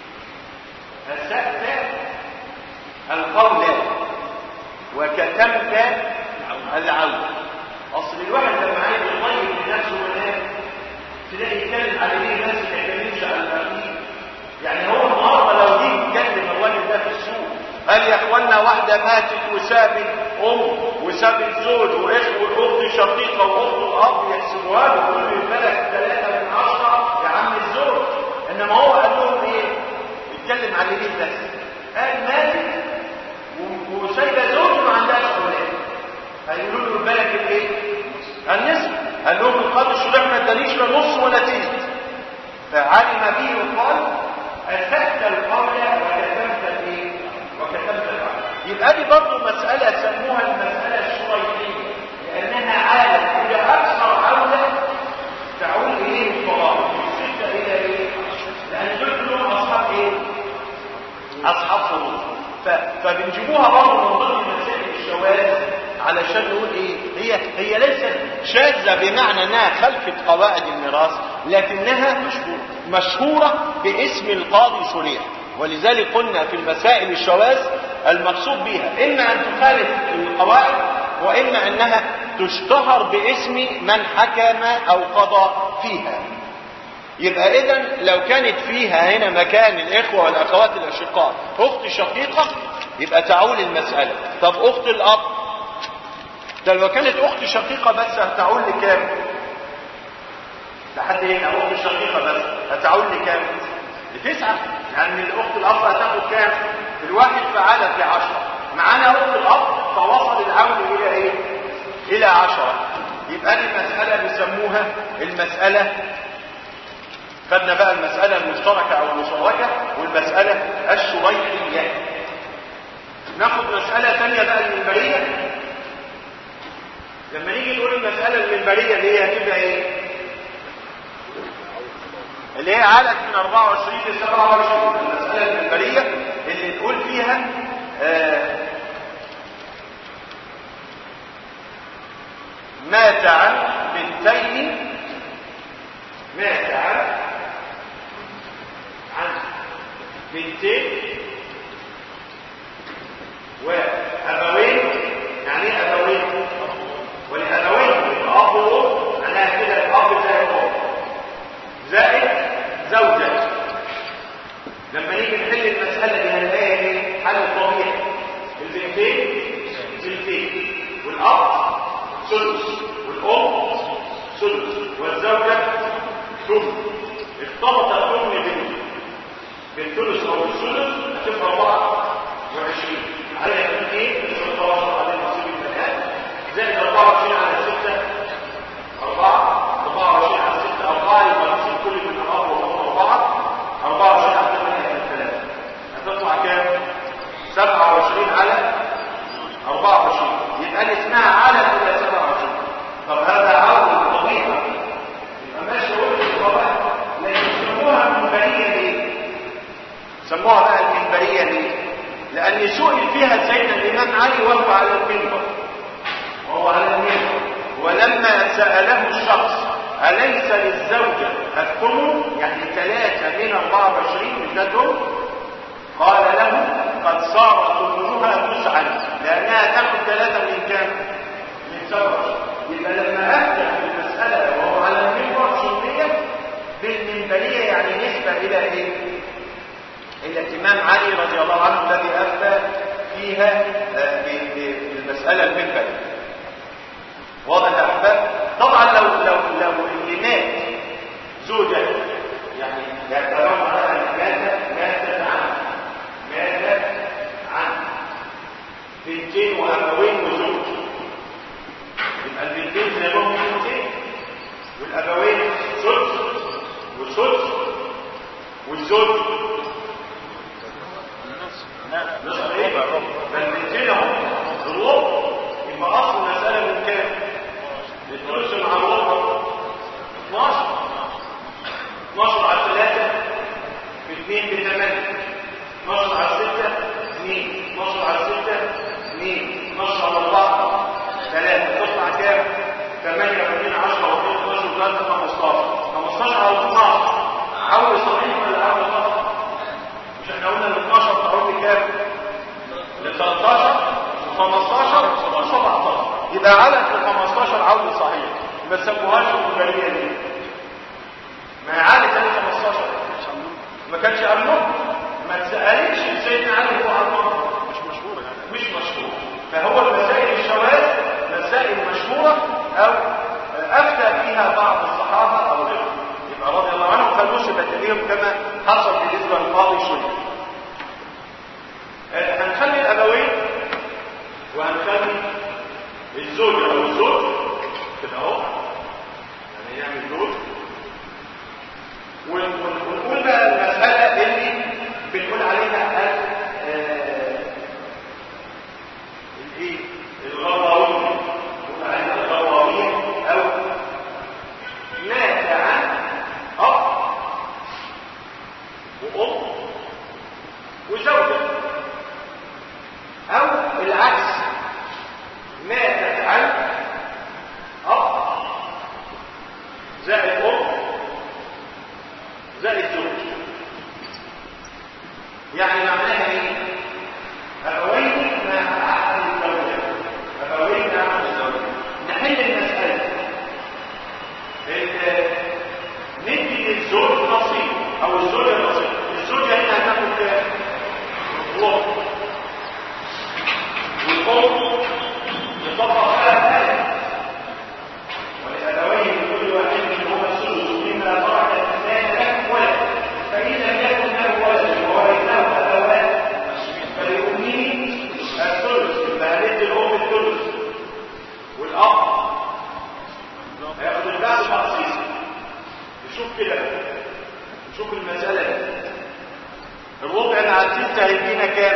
هزأت القول وكتمت العون اصل الواحد لما عايز يطيب لنفسه منام تلاقي يتكلم على ايه الناس ما يتكلمش على الاخير يعني هو النهارده لو جه يتكلم الراجل ده في السوق قال يا اخوانا واحده ماتت وسابت ام وسابت زوج واخ واخت شقيقه واخت الاب يحسبوها له كل البلد ثلاثه من عشره يا عم الزوج انما هو قال لهم ايه؟ يتكلم على ايه بس قال ماتت وسايبه زوج ما عندهاش اولاد هيقولوا له بالك الايه النصف قال لهم القاضي الشريح ما ادانيش لا نص ولا تلت فعلم به وقال اسأت القول وكتمت وكتبت عنه يبقى دي برضه مسألة سموها المسألة الشريحية لأنها عالم إلى أكثر عودة تعود إليه الفضائل من ستة إلى إيه؟ لأن دول كلهم أصحاب إيه؟ أصحاب فضول ف- فبنجيبوها برضه من ضمن مسائل الشواذ علشان نقول ايه هي هي ليست شاذة بمعنى انها خلفت قواعد الميراث لكنها مشهورة مشهورة باسم القاضي شريح ولذلك قلنا في المسائل الشواذ المقصود بها اما ان تخالف القواعد واما انها تشتهر باسم من حكم او قضى فيها يبقى اذا لو كانت فيها هنا مكان الاخوة والاخوات الاشقاء اخت شقيقة يبقى تعول المسألة طب اخت الاب ده لو كانت اخت شقيقة بس هتعول لكام لحد هنا اخت شقيقة بس هتعول لكام لتسعة يعني الاخت الاب هتاخد كام الواحد فعالة في عشرة معانا اخت الاب فوصل العون الى ايه الى عشرة يبقى دي مسألة بيسموها المسألة خدنا بقى المسألة المشتركة أو المشاركة والمسألة الشريحية ناخد مسألة ثانية بقى المنبرية لما نيجي نقول المسألة المنبرية اللي هي هتبقى ايه؟ اللي هي عالت من 24 ل 27 المسألة المنبرية اللي نقول فيها آه مات عن بنتين مات عن عن بنتين وأبوين يعني ايه أبوين والأبوين الأب والأم معناها كده الأب زي الأم زائد زوجة لما نيجي نحل المسألة دي هنلاقي ايه حل طبيعي البنتين بنتين والأب ثلث والأم ثلث والزوجة ثلث اختلط الأم بنت بالثلث أو الثلث هتبقى 24 على اثنين 13 على نصيب البنات زائد 24 على 6 4 24 على 6 4 يبقى نصيب كل من الأب والأم 4 24 على 8 على 3 هتطلع كام؟ 27 على 24 يبقى دي اسمها على إلى 27 طب هذا عون طبيعي يبقى ماشي وقت الصلاة لكن سموها المنبرية ليه؟ سموها بقى المنبرية ليه؟ لأن سئل فيها سيدنا الإمام علي وهو على المنبر وهو على المنبر ولما سأله الشخص أليس للزوجة الثمن يعني ثلاثة من 24 مش ده ثمن؟ قال له قد صار ثمنها تسعا لأنها تاخد ثلاثة من كام؟ من سبعة يبقى لما أفتح في المسألة وهو على المنبر سمية بالمنبرية يعني نسبة إلى إيه؟ إلى الإمام علي رضي الله عنه الذي أفتى فيها آه، ب- ب- بالمسألة المنبرية واضح يا أحباب؟ طبعا لو لو لو اللي مات زوجة يعني يتبعون على ماتت ماتت عنه ماتت عنه بنتين وأبوين وزوج يبقى البنتين زي ما هم بنتين والأبوين ثلث وثلث والزوج نصف ايه؟ فالبنتين اهو الربع يبقى اصل المسألة من كام؟ الثلث مع الربع 12 12 على 3 ب 2 ب 8 12 على 6 2 12 على 6 2 12 على 4 3 تطلع كام 8 2 10 و 12 3 15 15 على 12 عول صحيح ولا عول خطأ مش احنا قلنا ال 12 تعود لكام ل 13 15 و17 يبقى على ال 15 عول صحيح ما تسموهاش المباليه دي ما هي عالة ال 15 ما كانش قبله ما تسألش سيدنا علي هو عمر مش مشهورة يعني مش مشهور فهو المسائل الشواذ مسائل مشهورة او افتى فيها بعض الصحابة او غيرهم يبقى رضي الله عنهم فنسبت اليهم كما حصل بالنسبة للقاضي شريف آه، هنخلي الابوين وهنخلي الزوجة او الزوج كده اهو يعني الربع والأم يطبق على ذلك ولأبويه لكل واحد منهما السدس مما ترك الاثنان له ولد فإن لم يكن له ولد وورثه أبواه فلأمه الثلث فهلت الأم الثلث والأب هياخد البعض تخصيص نشوف كده نشوف المسألة دي الربع مع الستة هيدينا كام؟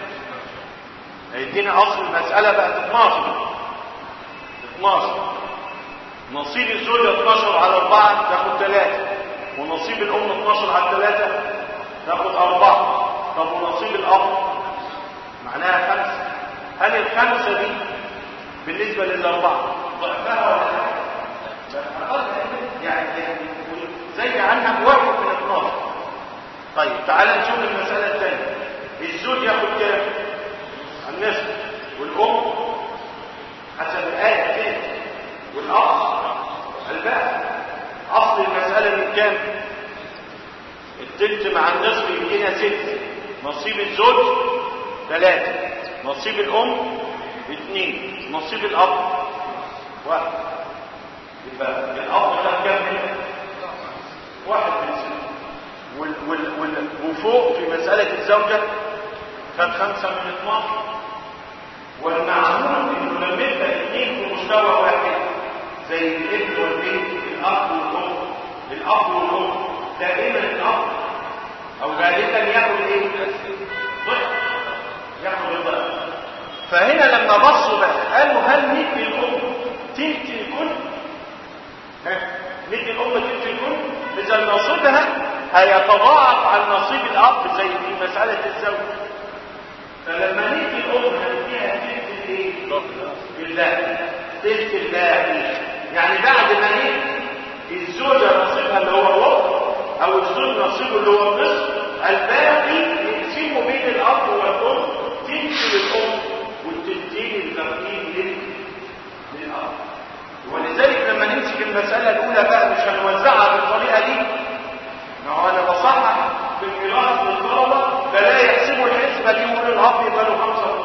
هيدينا أصل المسألة بقت 12 12 نصيب الزوجة 12 على 4 تاخد 3 ونصيب الأم 12 على 3 تاخد 4 طب ونصيب الأب معناها 5 هل الخمسة دي بالنسبة للأربعة ضعفها ولا لا؟ أقل يعني يعني زي عنها بواحد من 12 طيب تعال نشوف المسألة الثانية الزوج ياخد كام؟ النصف والأم حسب الآية كده والأصل الباقي أصل المسألة من كام؟ التلت مع النصف يدينا ستة نصيب الزوج ثلاثة نصيب الأم اثنين نصيب الأب واحد يبقى الأب خد كام هنا؟ واحد من ستة وال وال وال وفوق في مسألة الزوجة خد خمسة من 12 والمعمول انه لما يبقى اثنين في مستوى واحد زي الابن والبنت الاب والام الاب والام دائما الاب او غالبا ياخد ايه؟ ضعف ياخد الضعف فهنا لما بصوا بقى قالوا هل ندي الام تلت الكل؟ ها ندي الام تلت الكل؟ اذا نصيبها هيتضاعف عن نصيب الاب زي في مساله الزوج فلما ندي الام هنديها تلت الايه؟ الباقي تلت الباقي يعني بعد ما ندي الزوجه نصيبها اللي هو الربع او الزوج نصيبه اللي هو النصف الباقي يقسمه بين الاب والام تلت للام والتلتين الباقيين للاب ولذلك لما نمسك المساله الاولى بقى مش هنوزعها بالطريقه دي ما هو انا بصحح في الميراث للطلبه فلا يحسبوا الحسبه دي يقول الاب يبقى له خمسه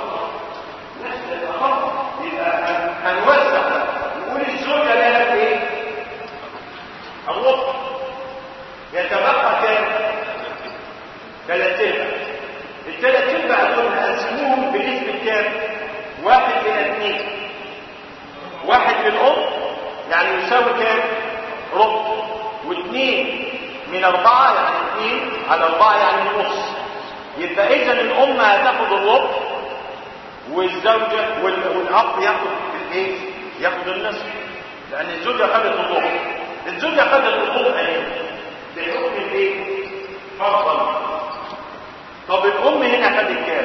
يبقى هنوزع نقول الزوجه لها ايه؟ الربع يتبقى كام؟ ثلاث ارباع الثلاث ارباع دول هقسموهم بنسبه كام؟ واحد الى اثنين واحد للام يعني يساوي كام؟ ربع واثنين من أربعة يعني اثنين على أربعة يعني نص يبقى إذا الأم هتاخد الربع والزوجة وال- والأب ياخد الإيه؟ ياخد النصف لأن الزوجة خدت الربع الزوجة خدت الربع إيه؟ بحكم الإيه؟ فرضا طب الأم هنا خدت كام؟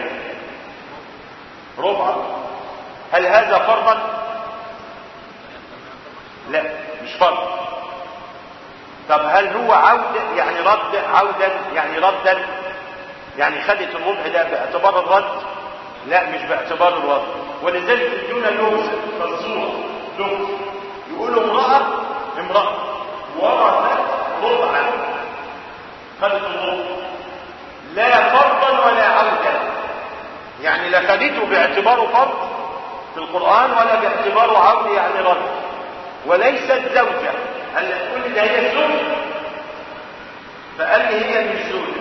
ربع هل هذا فرضا؟ لا مش فرض طب هل هو عودة يعني رد عودا يعني ردا يعني خدت الربع ده باعتبار الرد لا مش باعتبار الرد ولذلك يدونا لغز فالصورة لغز يقولوا امرأة امرأة ورثت ربعا خدت الربع لا فرضا ولا عودا يعني لا خدته باعتباره فرض في القرآن ولا باعتباره عود يعني رد وليست زوجة قال لك تقول لي ده هي الزوجة فقال لي هي مش زوجة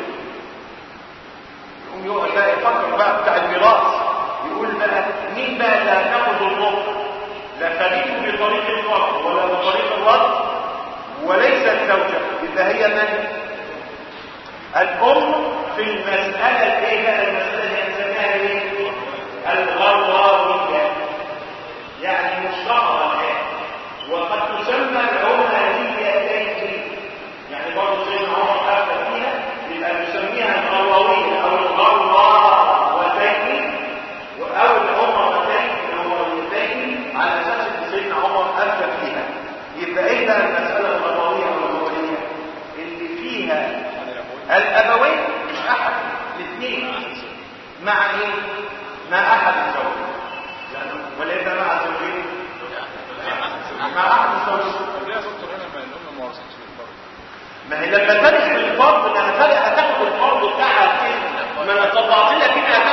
يقوم يقعد بقى يفكر بقى بتاع الميراث يقول بقى مين بقى اللي هتاخد الربع لا خليته بطريق الفرض ولا بطريق الرد وليست زوجة يبقى هي من الأم في المسألة ايه بقى المسألة اللي هنسميها ايه؟ الغراوية يعني مشتقة الآن وقد تسمى العماليتين يعني برضه زي ما عمر قال فيها يبقى نسميها الغراوية أو الغراوتين أو العمرتين العمرتين على أساس إن سيدنا عمر أفتى فيها يبقى إيه بقى المسألة الغراوية أو الغراوية اللي فيها الأبوين مش أحد الاثنين مع إيه؟ مع أحد الزوجين لأنه ولا يبقى مع الزوجين مع أحد الزوجين ليه يا دكتور هنا ما الام ما ورثتش بالفرض ما هي لما ترث بالفرض لما ترث هتاخد الفرض بتاعها كده ما انا طلعت لك كده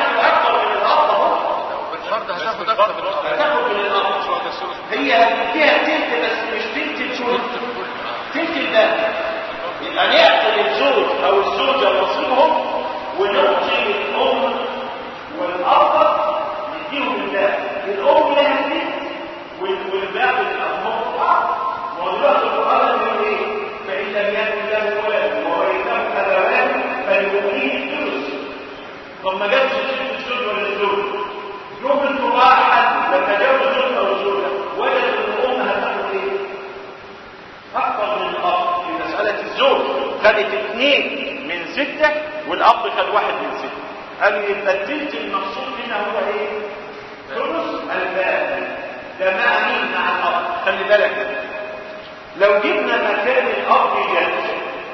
برضه هتاخد اكتر من الأب. هتاخد من الاب مش واخد الثلث هي فيها تلت بس مش تلت الشروط تلت الباقي يبقى نعطي الزوج او الزوجه نصيبهم ونعطي الام والاب نديهم الباقي الام لها التلت وال- والباقي الاب بعض موضوع القران بيقول ايه فان لم يكن له ولد وورثه ابوان فليؤتيه الثلث طب ما جابش سيره الزوج ولا الزوج يوم الفقراء حد لما جابوا الزوج او الزوجه وجدوا ان الام هتاخد ايه؟ اكثر من الاب في مساله الزوج خدت اثنين من سته والاب خد واحد من سته قالوا يبقى التلت المقصود هنا هو ايه؟ ثلث الباقي ده مع مين؟ مع الاب خلي بالك كده. لو جبنا مكان الاب جد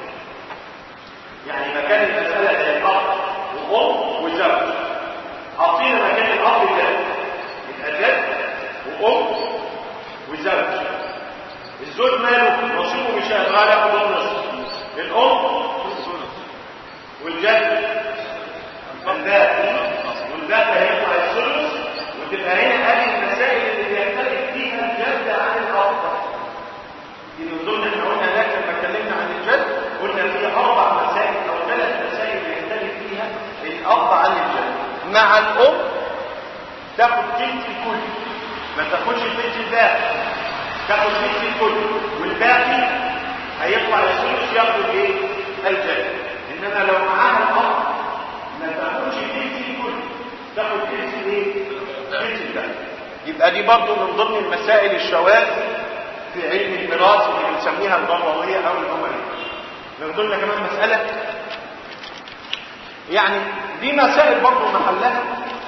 يعني مكان المساله زي الاب وام وزوج حاطين مكان الاب جد يبقى جد وام وزوج الزوج ماله نصيبه مش هيبقى ياخد النصف الام والجد الباقي والباقي هيطلع الثلث وتبقى هنا هذه المسائل اللي بيختلف فيها الجد عن الاب دي من ضمن احنا قلنا هناك لما اتكلمنا عن الجد قلنا في اربع مسائل او ثلاث مسائل بيختلف فيها الاب عن الجد مع الام تاخد تلت الكل ما تاخدش تلت الباقي تاخد تلت الكل والباقي هيطلع الثلث ياخد الايه؟ الجد انما لو معاها الاب ما تاخدش تلت الكل تاخد تلت الايه؟ تلت الباقي يبقى دي برضو من ضمن المسائل الشواذ في علم الميراث اللي بنسميها الضروريه او العمريه من ضمن كمان مساله يعني دي مسائل برضو محلها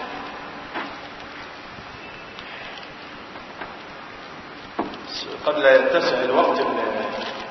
قد لا يتسع الوقت ال-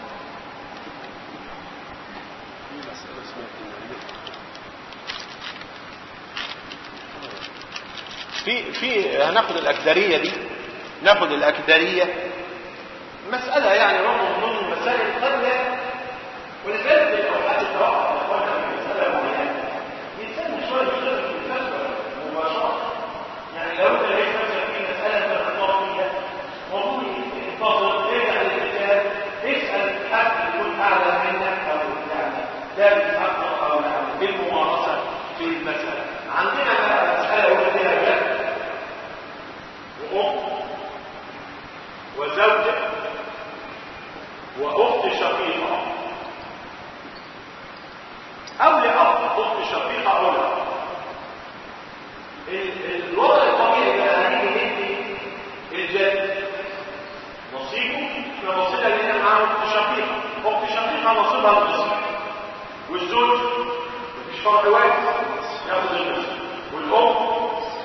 في في هناخد الاكدريه دي ناخد الاكدريه مساله يعني برضه من ضمن المسائل قد لا ولذلك لو حد توقع اخوانا في مساله معينه يتسمى شويه يشتغل في الفتوى مباشره يعني لو انت لقيت نفسك في مساله انت بتختار فيها المفروض انتظر ارجع للكتاب اسال حد يكون اعلى منك او يعني دارس اكثر او يعني بالممارسه في المساله عندنا بقى مساله يقول فيها جد وام وزوجه واخت شقيقه او لاب اخت شقيقه او لا ال- الوضع الطبيعي بقى هنيجي ندي الجد نصيبه احنا بصينا لقينا معاه اخت شقيقه اخت شقيقه نصيبها النصف والزوج مفيش فرق واحد ياخد النصف والام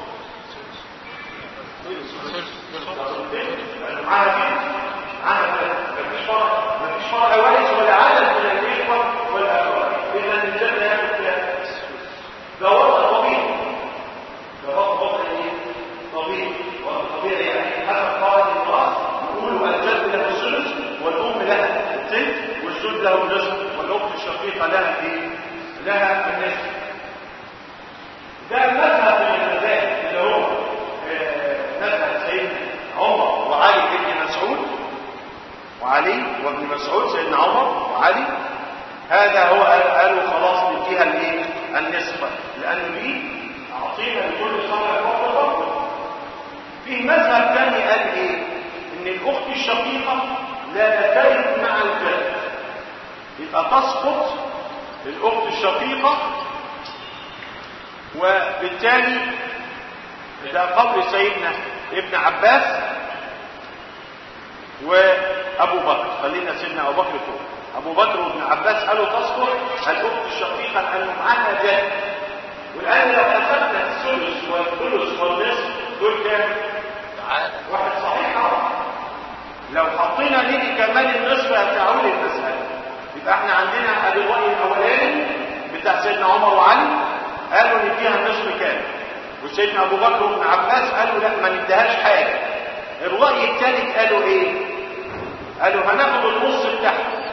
معاها كده معاها كده مفيش فرق مفيش فرق وارث ولا عدد من الاخوه والاخوات اذا الجد ياخد كده ده وضع طبيعي ده وضع وضع ايه؟ طبيعي وضع طبيعي يعني حسب قاعده الميراث يقولوا الجد له الثلث والام لها الثلث والزوج له النصف والاخت الشقيقه لها ايه؟ لها النصف ده مذهب من المذاهب اللي هو آه، مذهب سيدنا عمر وعلي بن مسعود وعلي وابن مسعود سيدنا عمر وعلي هذا هو قال- قالوا خلاص نديها الايه النصف لانه دي اعطينا لكل صنع فوق فوق في مذهب ثاني قال ايه ان الاخت الشقيقه لا ترث مع الجد يبقى تسقط الاخت الشقيقه وبالتالي ده قول سيدنا ابن عباس وابو بكر خلينا سيدنا ابو بكر فوق ابو بكر وابن عباس قالوا تسقط الاخت الشقيقه لانه معاها جد والان لو اخذنا الثلث والثلث والنصف دول كام؟ واحد صحيح أهو. لو حطينا نيجي كمان النصف هتعود المساله يبقى احنا عندنا ادي الراي الاولاني بتاع سيدنا عمر وعلي قالوا نديها النصف كامل وسيدنا ابو بكر وابن عباس قالوا لا ما نديهاش حاجه الراي الثالث قالوا ايه قالوا هناخد النص بتاعها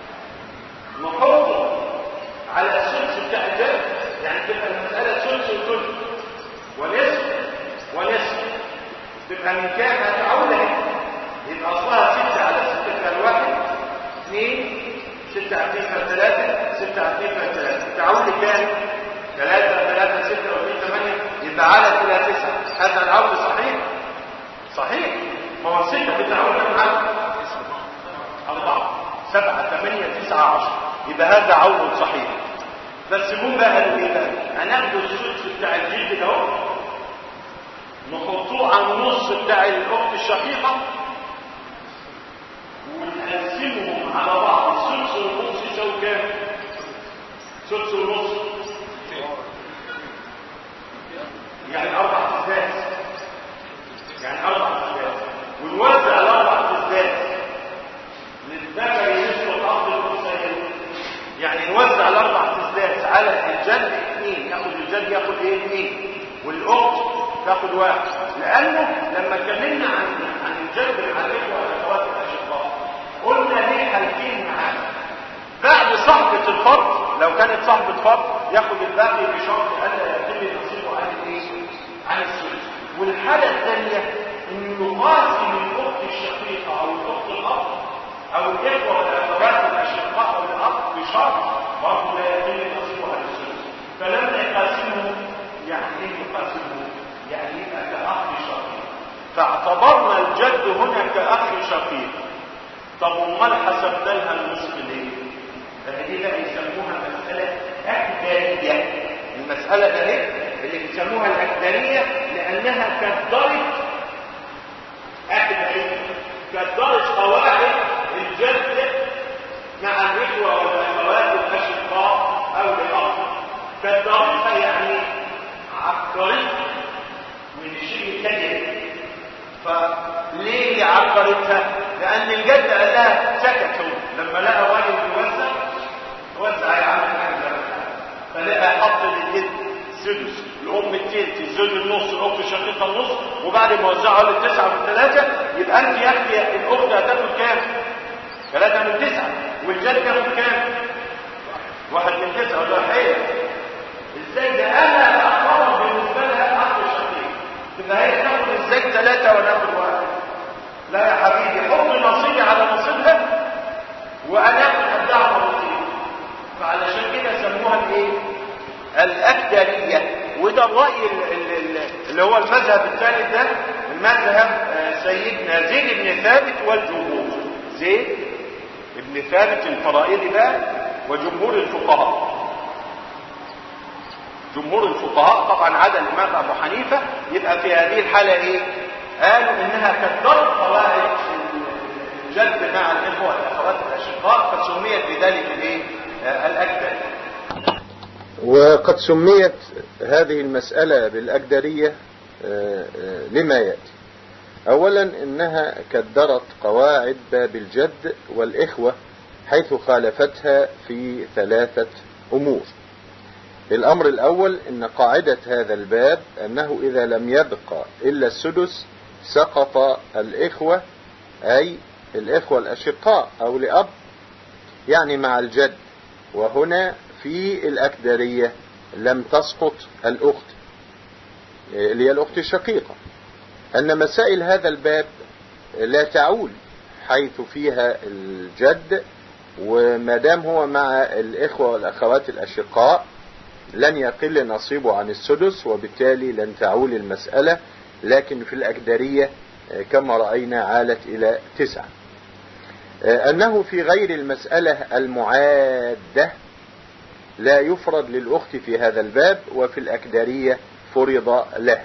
نحطه على الثلث بتاع الجد يعني تبقى المساله ثلث وثلث ونصف ونصف 6 على 2 فيها 3 6 على 2 فيها 3 تعود كام 3 3 6 و2 8 يبقى على 3 9 هذا العود صحيح صحيح ما هو 6 بتعود كام عدد 4 7 8 9 10 يبقى هذا عود صحيح بس هم بقى قالوا ايه بقى هناخد السدس بتاع الجلد ده اهو نحطوه على النص بتاع الاخت الشقيقه ونقسمهم على بعض السدس والنص يساوي كام سدس ونص يعني اربع ازاز يعني اربع ازاز ونوزع الاربع ازاز للذكر نصف الارض الانثيين يعني نوزع الاربع ازاز على الجد اثنين ياخد الجد ياخد ايه اثنين والاخت تاخد واحد لانه لما اتكلمنا عن عن الجد عن الاخوه والاخوات الاشقاء قلنا ليه حالتين معانا بعد صحبه الفرد لو كانت صحبه فرد ياخد الباقي بشرط الا يتم نصيبه عن الايه عن الثلث والحاله الثانيه انه يقاسم الاخت الشقيقه او الاخت الاب او الاخوه والاخوات الاشقاء او الاب بشرط برضه لا يتم نصيبه عن الثلث فلما يقاسمه يعني ايه يقاسمه يعني يبقى كاخ شقيق فاعتبرنا الجد هنا كاخ شقيق طب امال حسبنا لها النصف ليه فهذه بقى يسموها مساله اكدانيه المساله ده ايه اللي بيسموها الاكدانيه لانها كدرت اكدانيه كدرت قواعد الجد مع الاخوه والاخوات الاشقاء او الاب كدرتها يعني عبقرتها من شيء كده فليه عبقرتها لان الجد قال لها سكت هو لما لقى راجل بيوزع وزع يا عم حاجه فلقى حط للجد سدس الام التلت الزوج النص الاخت الشقيقه النص وبعد ما وزعها للتسعه من ثلاثه يبقى انت يا اختي الاخت هتاخد كام؟ ثلاثه من تسعه والجد ياخد كام؟ واحد من تسعه ولا حيله ازاي ده انا اعتبر بالنسبه لها اخ شقيق تبقى هي تاخد ازاي ثلاثه وانا اخد واحد لا يا حبيبي حط نصيبي على نصيبها وانا اخد قدها مرتين فعلشان كده سموها الايه الاكدريه وده الراي اللي هو المذهب الثالث ده المذهب سيدنا زيد بن ثابت والجمهور زيد بن ثابت الفرائضي بقى وجمهور الفقهاء جمهور الفقهاء طبعا عدا الامام ابو حنيفه يبقى في هذه الحاله ايه قالوا انها كالضرب قواعد الجد مع الاخوه والاخوات الاشقاء فسميت بذلك الايه الاكدر وقد سميت هذه المسألة بالأكدرية لما يأتي أولا إنها كدرت قواعد باب الجد والإخوة حيث خالفتها في ثلاثة أمور الأمر الأول أن قاعدة هذا الباب أنه إذا لم يبقى إلا السدس سقط الإخوة أي الإخوة الأشقاء أو لأب يعني مع الجد وهنا في الأكدرية لم تسقط الأخت اللي هي الأخت الشقيقة أن مسائل هذا الباب لا تعول حيث فيها الجد وما دام هو مع الإخوة والأخوات الأشقاء لن يقل نصيبه عن السدس وبالتالي لن تعول المسألة لكن في الأكدرية كما رأينا عالت إلى تسعة أنه في غير المسألة المعادة لا يفرض للأخت في هذا الباب وفي الأكدرية فرض لها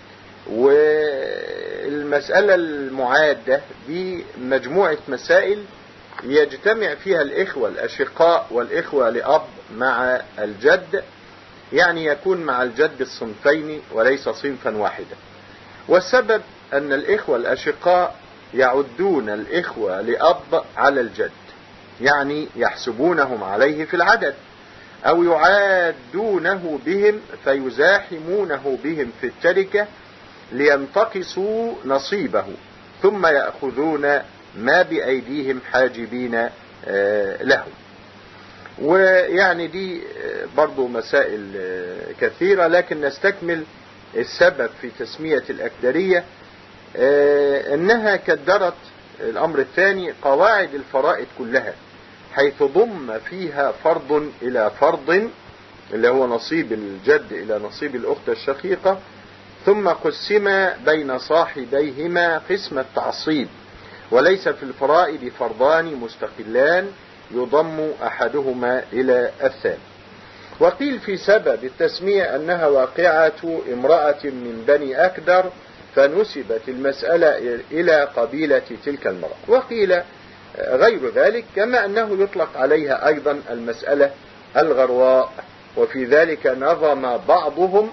والمسألة المعادة دي مجموعة مسائل يجتمع فيها الإخوة الأشقاء والإخوة لأب مع الجد يعني يكون مع الجد الصنفين وليس صنفا واحدا والسبب أن الإخوة الأشقاء يعدون الإخوة لأب على الجد يعني يحسبونهم عليه في العدد أو يعادونه بهم فيزاحمونه بهم في التركة لينتقصوا نصيبه ثم يأخذون ما بأيديهم حاجبين له ويعني دي برضو مسائل كثيرة لكن نستكمل السبب في تسمية الأكدرية انها كدرت الامر الثاني قواعد الفرائض كلها حيث ضم فيها فرض إلى فرض اللي هو نصيب الجد إلى نصيب الأخت الشقيقة ثم قسم بين صاحبيهما قسم التعصيب وليس في الفرائض فرضان مستقلان يضم أحدهما إلى الثاني وقيل في سبب التسمية أنها واقعة امرأة من بني أكدر فنسبت المسألة إلى قبيلة تلك المرأة وقيل غير ذلك كما أنه يطلق عليها أيضا المسألة الغرواء وفي ذلك نظم بعضهم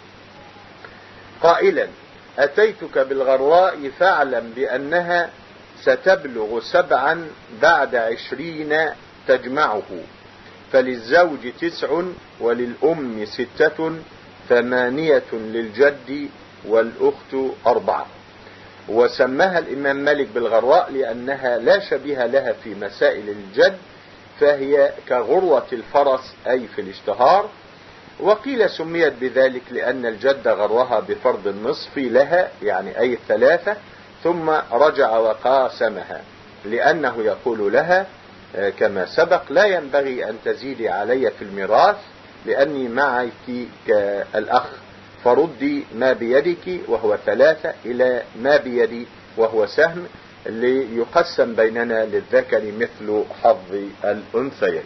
قائلا أتيتك بالغراء فاعلم بأنها ستبلغ سبعا بعد عشرين تجمعه فللزوج تسع وللأم ستة ثمانية للجد والأخت أربعة وسماها الإمام مالك بالغراء لأنها لا شبيه لها في مسائل الجد فهي كغروة الفرس أي في الاشتهار وقيل سميت بذلك لأن الجد غرها بفرض النصف لها يعني أي الثلاثة ثم رجع وقاسمها لأنه يقول لها كما سبق لا ينبغي أن تزيدي علي في الميراث لأني معك كالأخ فردي ما بيدك وهو ثلاثة إلى ما بيدي وهو سهم ليقسم بيننا للذكر مثل حظ الأنثيين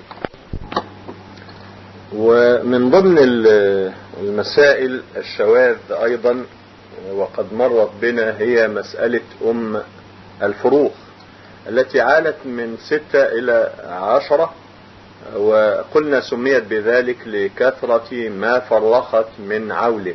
ومن ضمن المسائل الشواذ أيضا وقد مرت بنا هي مسألة أم الفروخ التي عالت من ستة إلى عشرة وقلنا سميت بذلك لكثرة ما فرخت من عول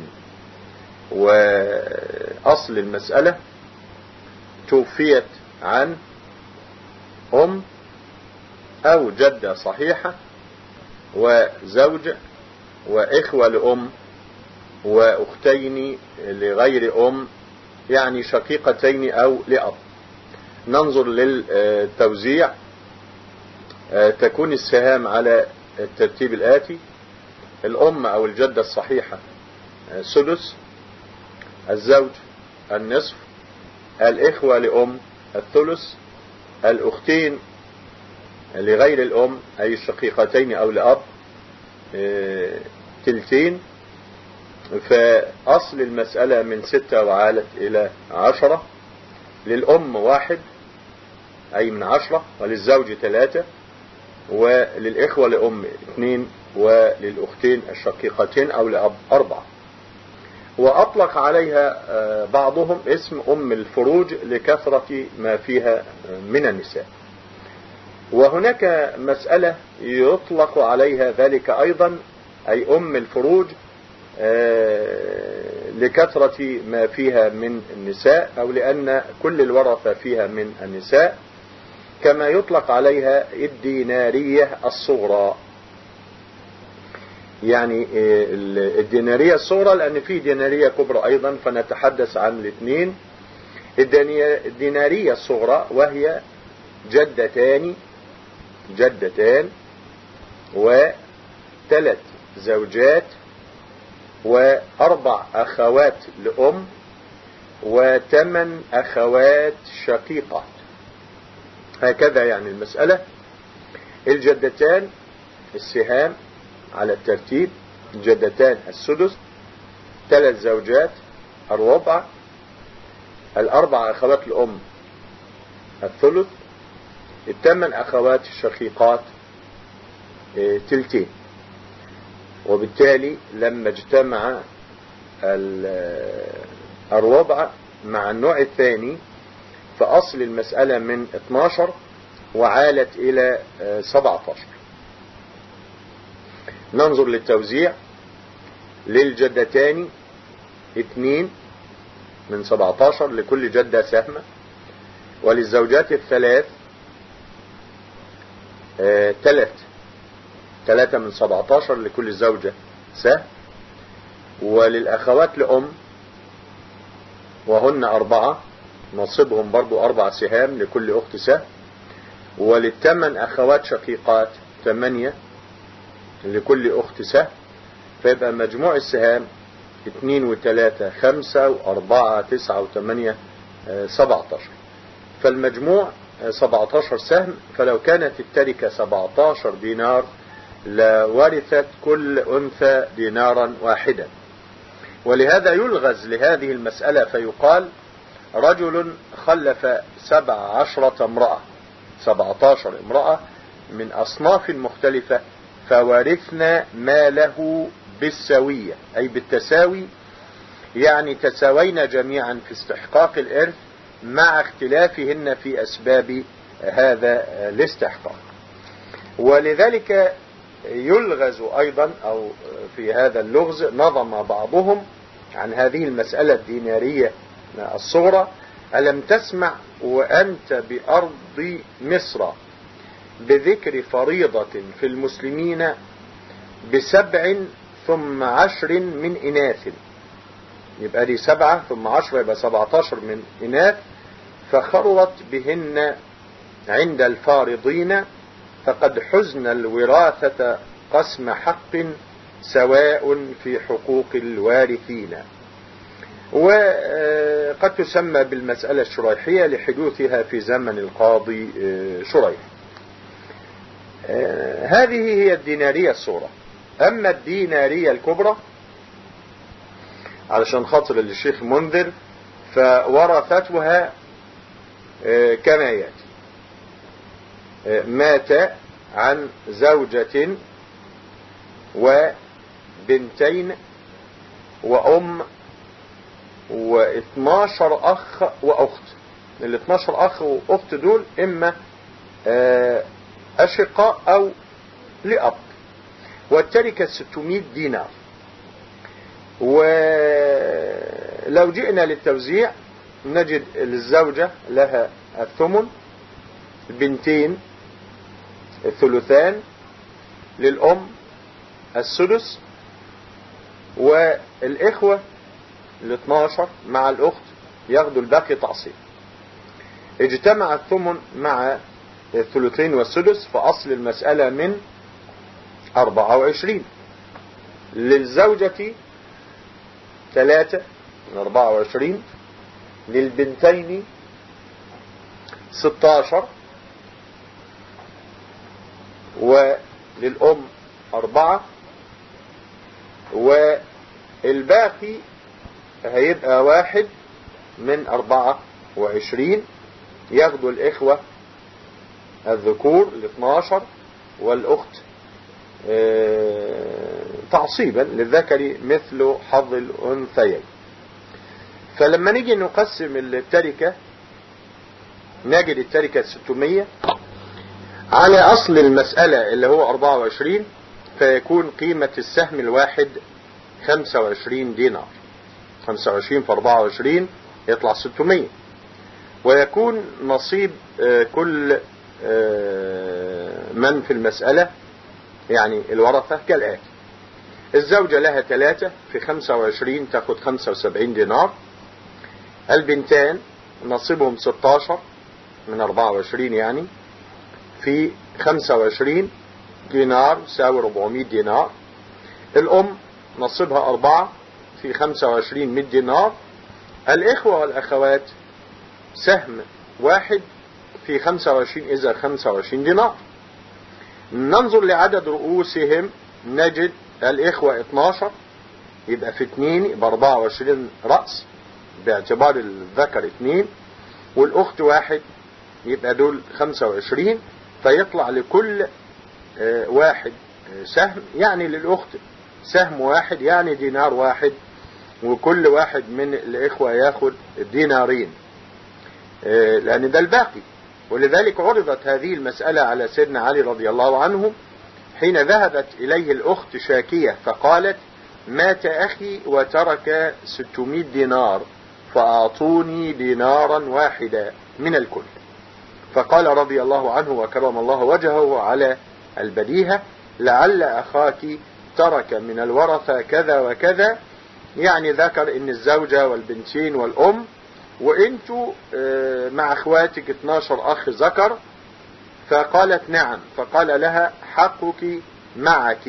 وأصل المسألة توفيت عن أم أو جدة صحيحة وزوج وإخوة لأم وأختين لغير أم يعني شقيقتين أو لأب ننظر للتوزيع تكون السهام على الترتيب الآتي الأم أو الجدة الصحيحة سدس الزوج النصف الإخوة لأم الثلث الأختين لغير الأم أي الشقيقتين أو لأب تلتين فأصل المسألة من ستة وعالت إلى عشرة للأم واحد أي من عشرة وللزوج ثلاثة وللإخوة لأم اثنين وللأختين الشقيقتين أو لأب أربعة وأطلق عليها بعضهم اسم أم الفروج لكثرة ما فيها من النساء وهناك مسألة يطلق عليها ذلك أيضا أي أم الفروج لكثرة ما فيها من النساء أو لأن كل الورثة فيها من النساء كما يطلق عليها الدينارية الصغرى يعني الدينارية الصغرى لأن في دينارية كبرى أيضا فنتحدث عن الاثنين الدينارية الصغرى وهي جدتان جدتان وثلاث زوجات وأربع أخوات لأم وثمان أخوات شقيقات هكذا يعني المسألة الجدتان السهام على الترتيب الجدتان السدس ثلاث زوجات الربع الأربع أخوات الأم الثلث الثمان أخوات الشقيقات تلتين وبالتالي لما اجتمع الربع مع النوع الثاني فأصل المسألة من 12 وعالت إلى 17 ننظر للتوزيع للجدتان اثنين من 17 لكل جدة سهمة وللزوجات الثلاث ثلاث ثلاثة من 17 لكل زوجة سهم وللأخوات لأم وهن أربعة نصيبهم برضو أربع سهام لكل أخت سهم وللثمن أخوات شقيقات ثمانية لكل أخت سهم فيبقى مجموع السهام اثنين وثلاثة خمسة وأربعة تسعة وثمانية سبعة عشر فالمجموع 17 سهم فلو كانت التركة 17 دينار لورثت كل أنثى دينارا واحدا ولهذا يلغز لهذه المسألة فيقال رجل خلف سبع عشرة امرأة سبعة عشر امرأة من أصناف مختلفة فورثنا ماله بالسوية أي بالتساوي يعني تساوينا جميعا في استحقاق الإرث مع اختلافهن في أسباب هذا الاستحقاق ولذلك يلغز أيضا أو في هذا اللغز نظم بعضهم عن هذه المسألة الدينارية الصغرى ألم تسمع وأنت بأرض مصر بذكر فريضة في المسلمين بسبع ثم عشر من إناث يبقى دي سبعة ثم عشرة يبقى سبعة عشر من إناث فخرت بهن عند الفارضين فقد حزن الوراثة قسم حق سواء في حقوق الوارثين وقد تسمى بالمسألة الشريحية لحدوثها في زمن القاضي شريح هذه هي الدينارية الصورة أما الدينارية الكبرى علشان خاطر الشيخ منذر فورثتها كما يأتي مات عن زوجة وبنتين وأم و12 أخ وأخت ال 12 أخ وأخت دول إما أشقاء أو لأب والتركة 600 دينار ولو جئنا للتوزيع نجد الزوجة لها الثمن البنتين الثلثان للأم السدس والإخوة ال 12 مع الأخت ياخدوا الباقي تعصيب اجتمع الثمن مع الثلثين والسدس فأصل المسألة من 24 للزوجة ثلاثة من 24 للبنتين 16 وللأم أربعة والباقي هيبقى واحد من أربعة وعشرين ياخدوا الإخوة الذكور الاثناشر والأخت تعصيبا للذكر مثل حظ الأنثيين فلما نيجي نقسم التركة نجد التركة 600 على أصل المسألة اللي هو 24 فيكون قيمة السهم الواحد 25 دينار 25 في 24 يطلع 600 ويكون نصيب كل من في المسألة يعني الورثة كالآتي الزوجة لها ثلاثة في 25 تاخد 75 دينار البنتان نصيبهم 16 من 24 يعني في 25 دينار يساوي 400 دينار الأم نصيبها أربعة في 25 100 دينار الإخوة والأخوات سهم واحد في 25 إذا 25 دينار ننظر لعدد رؤوسهم نجد الإخوة 12 يبقى في 2 يبقى 24 رأس باعتبار الذكر 2 والأخت واحد يبقى دول 25 فيطلع لكل واحد سهم يعني للأخت سهم واحد يعني دينار واحد وكل واحد من الإخوة ياخد دينارين لأن ده الباقي ولذلك عرضت هذه المسألة على سيدنا علي رضي الله عنه حين ذهبت إليه الأخت شاكية فقالت مات أخي وترك 600 دينار فأعطوني دينارا واحدا من الكل فقال رضي الله عنه وكرم الله وجهه على البديهة لعل أخاك ترك من الورثة كذا وكذا يعني ذكر ان الزوجة والبنتين والأم وانتوا مع اخواتك 12 اخ ذكر فقالت نعم فقال لها حقك معك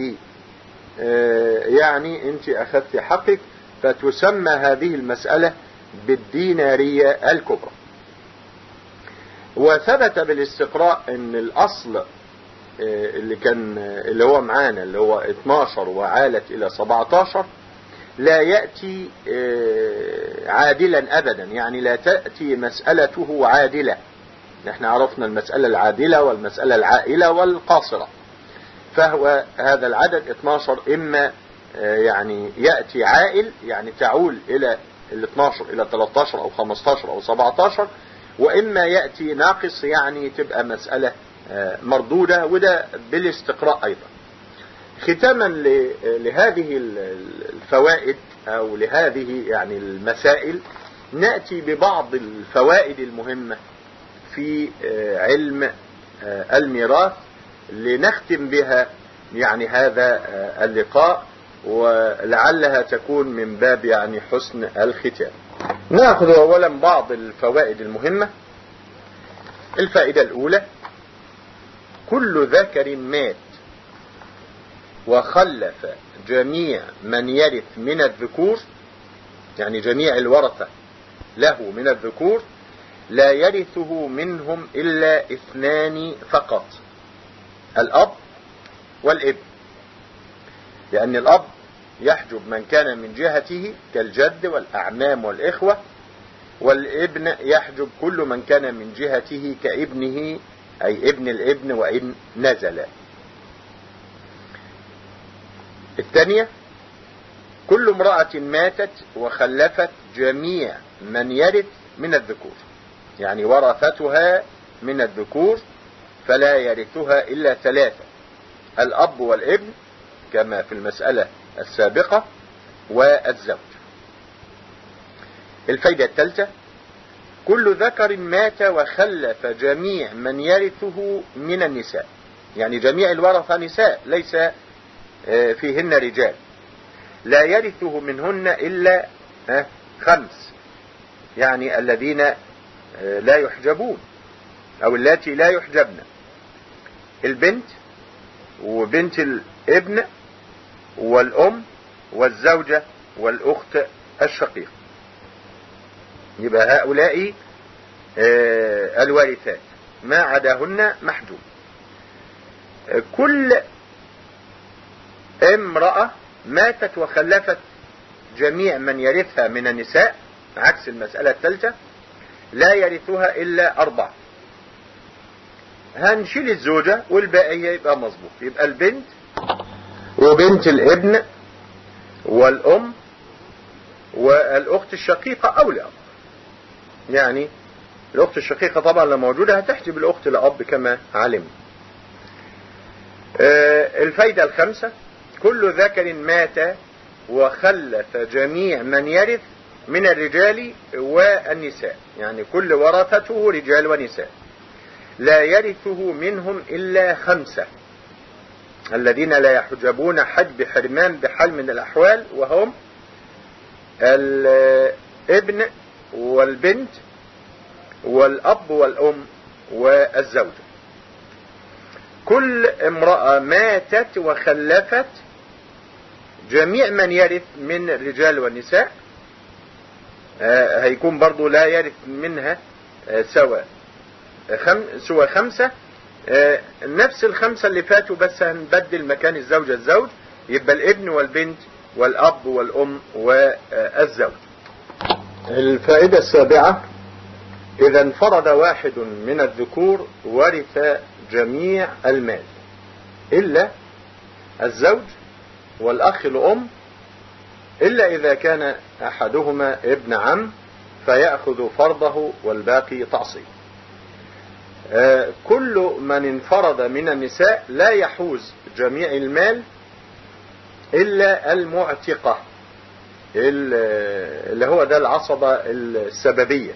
يعني انت اخذت حقك فتسمى هذه المسألة بالدينارية الكبرى وثبت بالاستقراء ان الاصل آه، اللي كان آه، اللي هو معانا اللي هو 12 وعالت الى 17 لا يأتي آه، عادلا ابدا يعني لا تأتي مسألته عادلة احنا عرفنا المسألة العادلة والمسألة العائلة والقاصرة فهو هذا العدد 12 اما آه، يعني يأتي عائل يعني تعول الى ال 12 الى 13 او 15 او 17 واما يأتي ناقص يعني تبقى مسألة آه، مردودة وده بالاستقراء ايضا ختاما ل- لهذه ال- الفوائد او لهذه يعني المسائل نأتي ببعض الفوائد المهمة في آه، علم آه، الميراث لنختم بها يعني هذا آه، اللقاء ولعلها تكون من باب يعني حسن الختام ناخذ اولا بعض الفوائد المهمة الفائدة الاولى كل ذكر مات وخلف جميع من يرث من الذكور يعني جميع الورثة له من الذكور لا يرثه منهم إلا اثنان فقط الأب والابن لأن الأب يحجب من كان من جهته كالجد والأعمام والإخوة والابن يحجب كل من كان من جهته كابنه أي ابن الابن وإن نزل الثانية كل امرأة ماتت وخلفت جميع من يرث من الذكور يعني ورثتها من الذكور فلا يرثها إلا ثلاثة الأب والابن كما في المسألة السابقة والزوج الفايدة الثالثة كل ذكر مات وخلف جميع من يرثه من النساء يعني جميع الورثة نساء ليس آه، فيهن رجال لا يرثه منهن إلا آه، خمس يعني الذين آه، لا يحجبون أو اللاتي لا يحجبن البنت وبنت الابن والأم والزوجة والأخت الشقيقة يبقى هؤلاء آه، الوارثات ما عداهن محجوب آه، كل امرأة ماتت وخلفت جميع من يرثها من النساء عكس المسألة الثالثة لا يرثها إلا أربعة هنشيل الزوجة والباقي يبقى مظبوط يبقى البنت وبنت الابن والأم والأخت الشقيقة أو الأب يعني الأخت الشقيقة طبعا لو موجودة هتحجب الأخت الأب كما علمنا آه، الفايدة الخامسة كل ذكر مات وخلف جميع من يرث من الرجال والنساء يعني كل ورثته رجال ونساء لا يرثه منهم إلا خمسة الذين لا يحجبون حجب حرمان بحال من الأحوال وهم الابن والبنت والأب والأم والزوجة كل امرأة ماتت وخلفت جميع من يرث من الرجال والنساء آه، هيكون برضو لا يرث منها آه، سوى خم سوى خمسة آه، نفس الخمسة اللي فاتوا بس هنبدل مكان الزوجة الزوج يبقى الابن والبنت والأب والأم والزوج الفائدة السابعة إذا انفرد واحد من الذكور ورث جميع المال إلا الزوج والأخ الأم إلا إذا كان أحدهما ابن عم فيأخذ فرضه والباقي تعصيب آه، كل من انفرد من النساء لا يحوز جميع المال إلا المعتقة ال- اللي هو ده العصبة السببية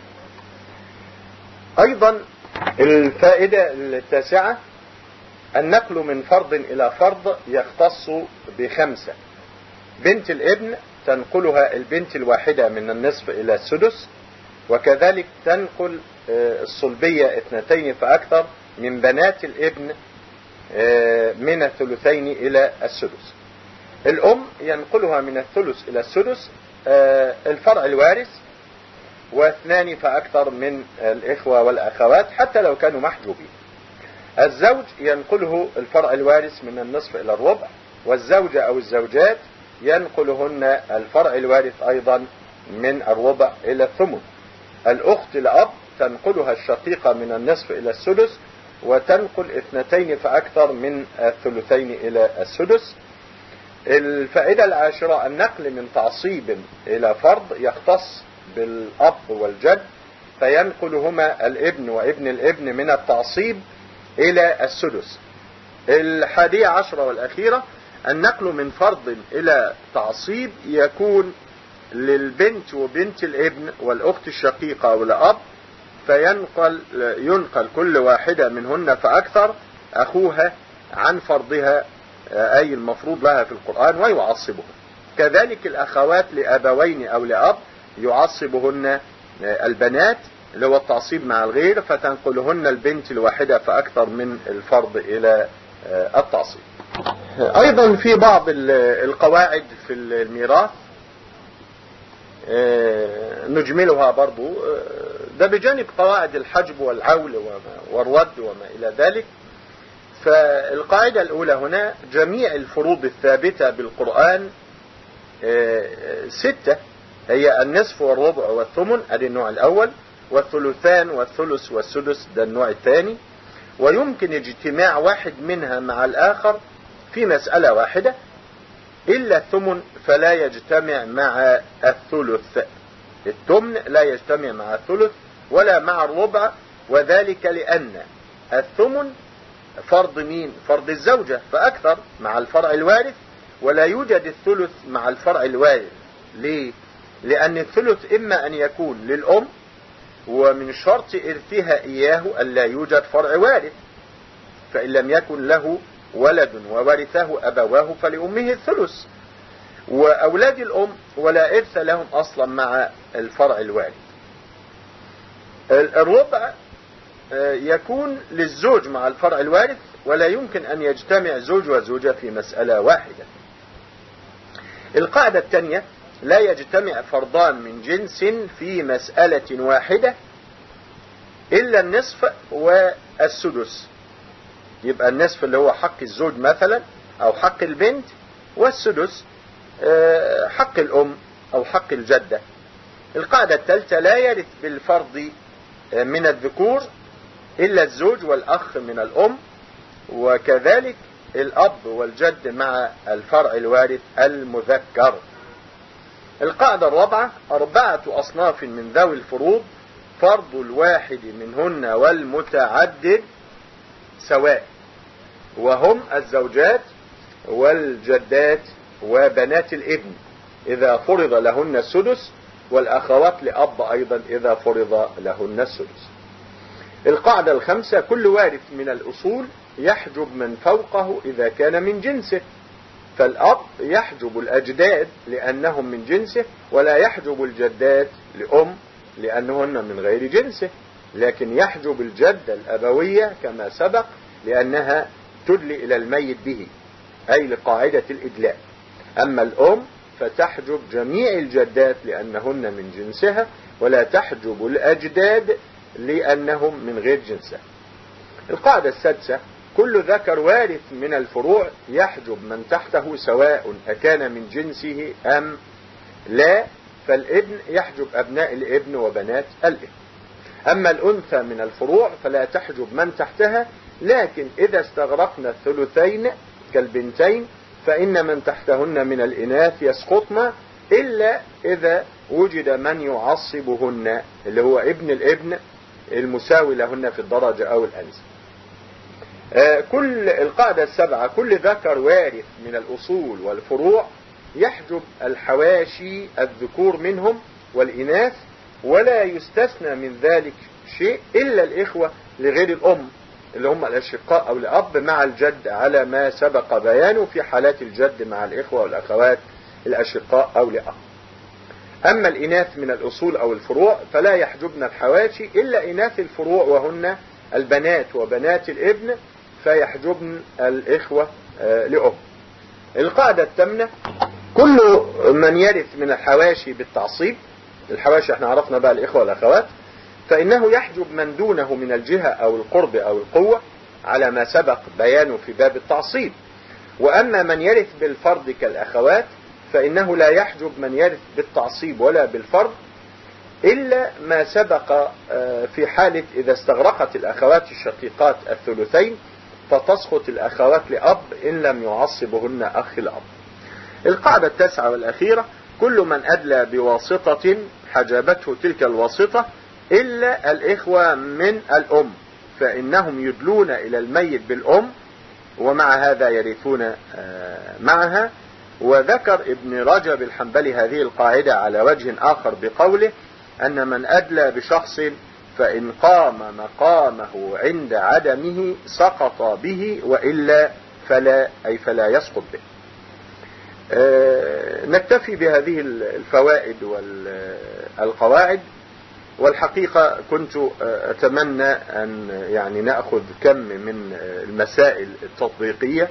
أيضا الفائدة التاسعة النقل من فرض إلى فرض يختص بخمسة بنت الابن تنقلها البنت الواحدة من النصف إلى السدس وكذلك تنقل آه، الصلبية اثنتين فأكثر من بنات الابن آه، من الثلثين إلى السدس الأم ينقلها من الثلث إلى السدس آه، الفرع الوارث واثنان فأكثر من الإخوة والأخوات حتى لو كانوا محجوبين الزوج ينقله الفرع الوارث من النصف إلى الربع والزوجة أو الزوجات ينقلهن الفرع الوارث أيضا من الربع إلى الثمن الأخت الأب تنقلها الشقيقة من النصف إلى السدس وتنقل اثنتين فأكثر من الثلثين إلى السدس الفائدة العاشرة النقل من تعصيب إلى فرض يختص بالأب والجد فينقلهما الابن وابن الابن من التعصيب إلى السدس الحادية عشرة والأخيرة النقل من فرض إلى تعصيب يكون للبنت وبنت الابن والأخت الشقيقة والأب فينقل ينقل كل واحدة منهن فأكثر أخوها عن فرضها أي المفروض لها في القرآن ويعصبها كذلك الأخوات لأبوين أو لأب يعصبهن البنات اللي هو التعصيب مع الغير فتنقلهن البنت الواحدة فأكثر من الفرض إلى التعصيب أيضا في بعض القواعد في الميراث نجملها برضو ده بجانب قواعد الحجب والعول والرد وما إلى ذلك فالقاعدة الأولى هنا جميع الفروض الثابتة بالقرآن ستة هي النصف والربع والثمن ادي النوع الأول والثلثان والثلث والسدس ده النوع الثاني ويمكن اجتماع واحد منها مع الآخر في مسألة واحدة إلا الثمن فلا يجتمع مع الثلث الثمن لا يجتمع مع الثلث ولا مع الربع وذلك لأن الثمن فرض مين فرض الزوجة فأكثر مع الفرع الوارث ولا يوجد الثلث مع الفرع الوارث ليه لأن الثلث إما أن يكون للأم ومن شرط إرثها إياه ألا يوجد فرع وارث فإن لم يكن له ولد وورثه أبواه فلأمه الثلث وأولاد الأم ولا إرث لهم أصلا مع الفرع الوارث الربع يكون للزوج مع الفرع الوارث ولا يمكن أن يجتمع زوج وزوجة في مسألة واحدة القاعدة الثانية لا يجتمع فرضان من جنس في مسألة واحدة إلا النصف والسدس يبقى النصف اللي هو حق الزوج مثلا أو حق البنت والسدس حق الأم أو حق الجدة القاعدة الثالثة لا يرث بالفرض من الذكور إلا الزوج والأخ من الأم وكذلك الأب والجد مع الفرع الوارث المذكر القاعدة الرابعة أربعة أصناف من ذوي الفروض فرض الواحد منهن والمتعدد سواء وهم الزوجات والجدات وبنات الابن إذا فرض لهن السدس والأخوات لأب أيضا إذا فرض لهن السدس القاعدة الخمسة كل وارث من الأصول يحجب من فوقه إذا كان من جنسه فالأب يحجب الأجداد لأنهم من جنسه ولا يحجب الجدات لأم لأنهن من غير جنسه لكن يحجب الجدة الأبوية كما سبق لأنها تدلي إلى الميت به أي لقاعدة الإدلاء أما الأم فتحجب جميع الجدات لأنهن من جنسها ولا تحجب الأجداد لأنهم من غير جنسها القاعدة السادسة كل ذكر وارث من الفروع يحجب من تحته سواء أكان من جنسه أم لا فالابن يحجب أبناء الابن وبنات الابن أما الأنثى من الفروع فلا تحجب من تحتها لكن إذا استغرقنا الثلثين كالبنتين فإن من تحتهن من الإناث يسقطن إلا إذا وجد من يعصبهن اللي هو ابن الابن المساوي لهن في الدرجة أو الأنزل آه كل القاعدة السبعة كل ذكر وارث من الأصول والفروع يحجب الحواشي الذكور منهم والإناث ولا يستثنى من ذلك شيء إلا الإخوة لغير الأم اللي هم الأشقاء أو الأب مع الجد على ما سبق بيانه في حالات الجد مع الإخوة والأخوات الأشقاء أو لأب أما الإناث من الأصول أو الفروع فلا يحجبن الحواشي إلا إناث الفروع وهن البنات وبنات الابن فيحجبن الإخوة لأم القاعدة الثامنة كل من يرث من الحواشي بالتعصيب الحواشي احنا عرفنا بقى الإخوة والأخوات فإنه يحجب من دونه من الجهة أو القرب أو القوة على ما سبق بيانه في باب التعصيب وأما من يرث بالفرض كالأخوات فإنه لا يحجب من يرث بالتعصيب ولا بالفرض إلا ما سبق في حالة إذا استغرقت الأخوات الشقيقات الثلثين فتسقط الأخوات لأب إن لم يعصبهن أخ الأب القاعدة التاسعة والأخيرة كل من أدلى بواسطة حجبته تلك الواسطة إلا الإخوة من الأم فإنهم يدلون إلى الميت بالأم ومع هذا يرثون معها وذكر ابن رجب الحنبلي هذه القاعدة على وجه آخر بقوله أن من أدلى بشخص فإن قام مقامه عند عدمه سقط به وإلا فلا أي فلا يسقط به نكتفي بهذه الفوائد والقواعد والحقيقة كنت أتمنى أن يعني نأخذ كم من المسائل التطبيقية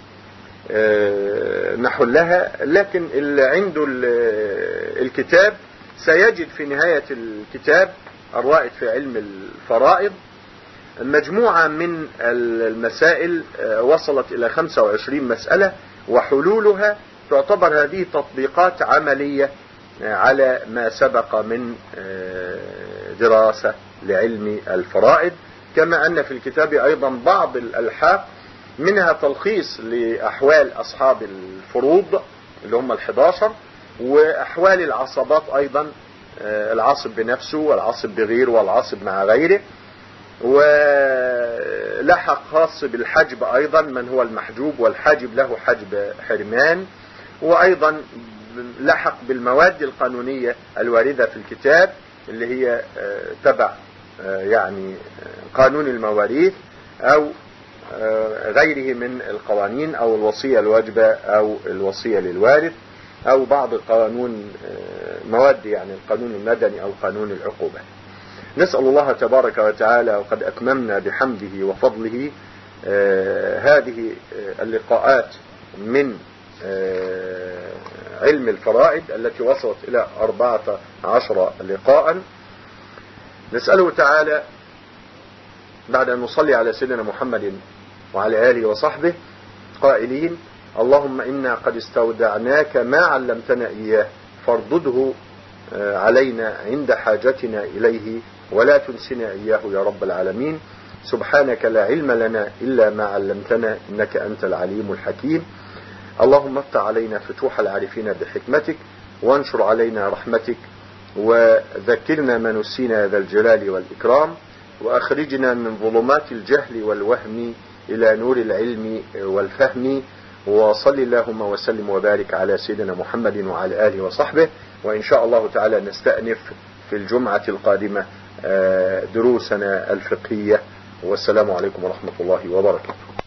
نحلها لكن اللي عنده الكتاب سيجد في نهاية الكتاب الرائد في علم الفرائض مجموعة من المسائل وصلت إلى 25 مسألة وحلولها تعتبر هذه تطبيقات عملية على ما سبق من دراسة لعلم الفرائض كما أن في الكتاب أيضا بعض الألحاق منها تلخيص لأحوال أصحاب الفروض اللي هم الحداشر وأحوال العصبات أيضا العاصب بنفسه والعاصب بغيره والعاصب مع غيره ولحق خاص بالحجب أيضا من هو المحجوب والحاجب له حجب حرمان وأيضا لحق بالمواد القانونية الواردة في الكتاب اللي هي تبع يعني قانون المواريث أو غيره من القوانين أو الوصية الواجبة أو الوصية للوارث أو بعض قانون مواد يعني القانون المدني أو قانون العقوبات نسأل الله تبارك وتعالى وقد أتممنا بحمده وفضله هذه اللقاءات من علم الفرائد التي وصلت إلى أربعة عشر لقاء نسأله تعالى بعد أن نصلي على سيدنا محمد وعلى آله وصحبه قائلين اللهم إنا قد استودعناك ما علمتنا إياه فاردده علينا عند حاجتنا إليه ولا تنسنا إياه يا رب العالمين سبحانك لا علم لنا إلا ما علمتنا إنك أنت العليم الحكيم اللهم افتح علينا فتوح العارفين بحكمتك وانشر علينا رحمتك وذكرنا ما نسينا ذا الجلال والإكرام وأخرجنا من ظلمات الجهل والوهم إلى نور العلم والفهم وصل اللهم وسلم وبارك على سيدنا محمد وعلى آله وصحبه وإن شاء الله تعالى نستأنف في الجمعة القادمة دروسنا الفقهية والسلام عليكم ورحمة الله وبركاته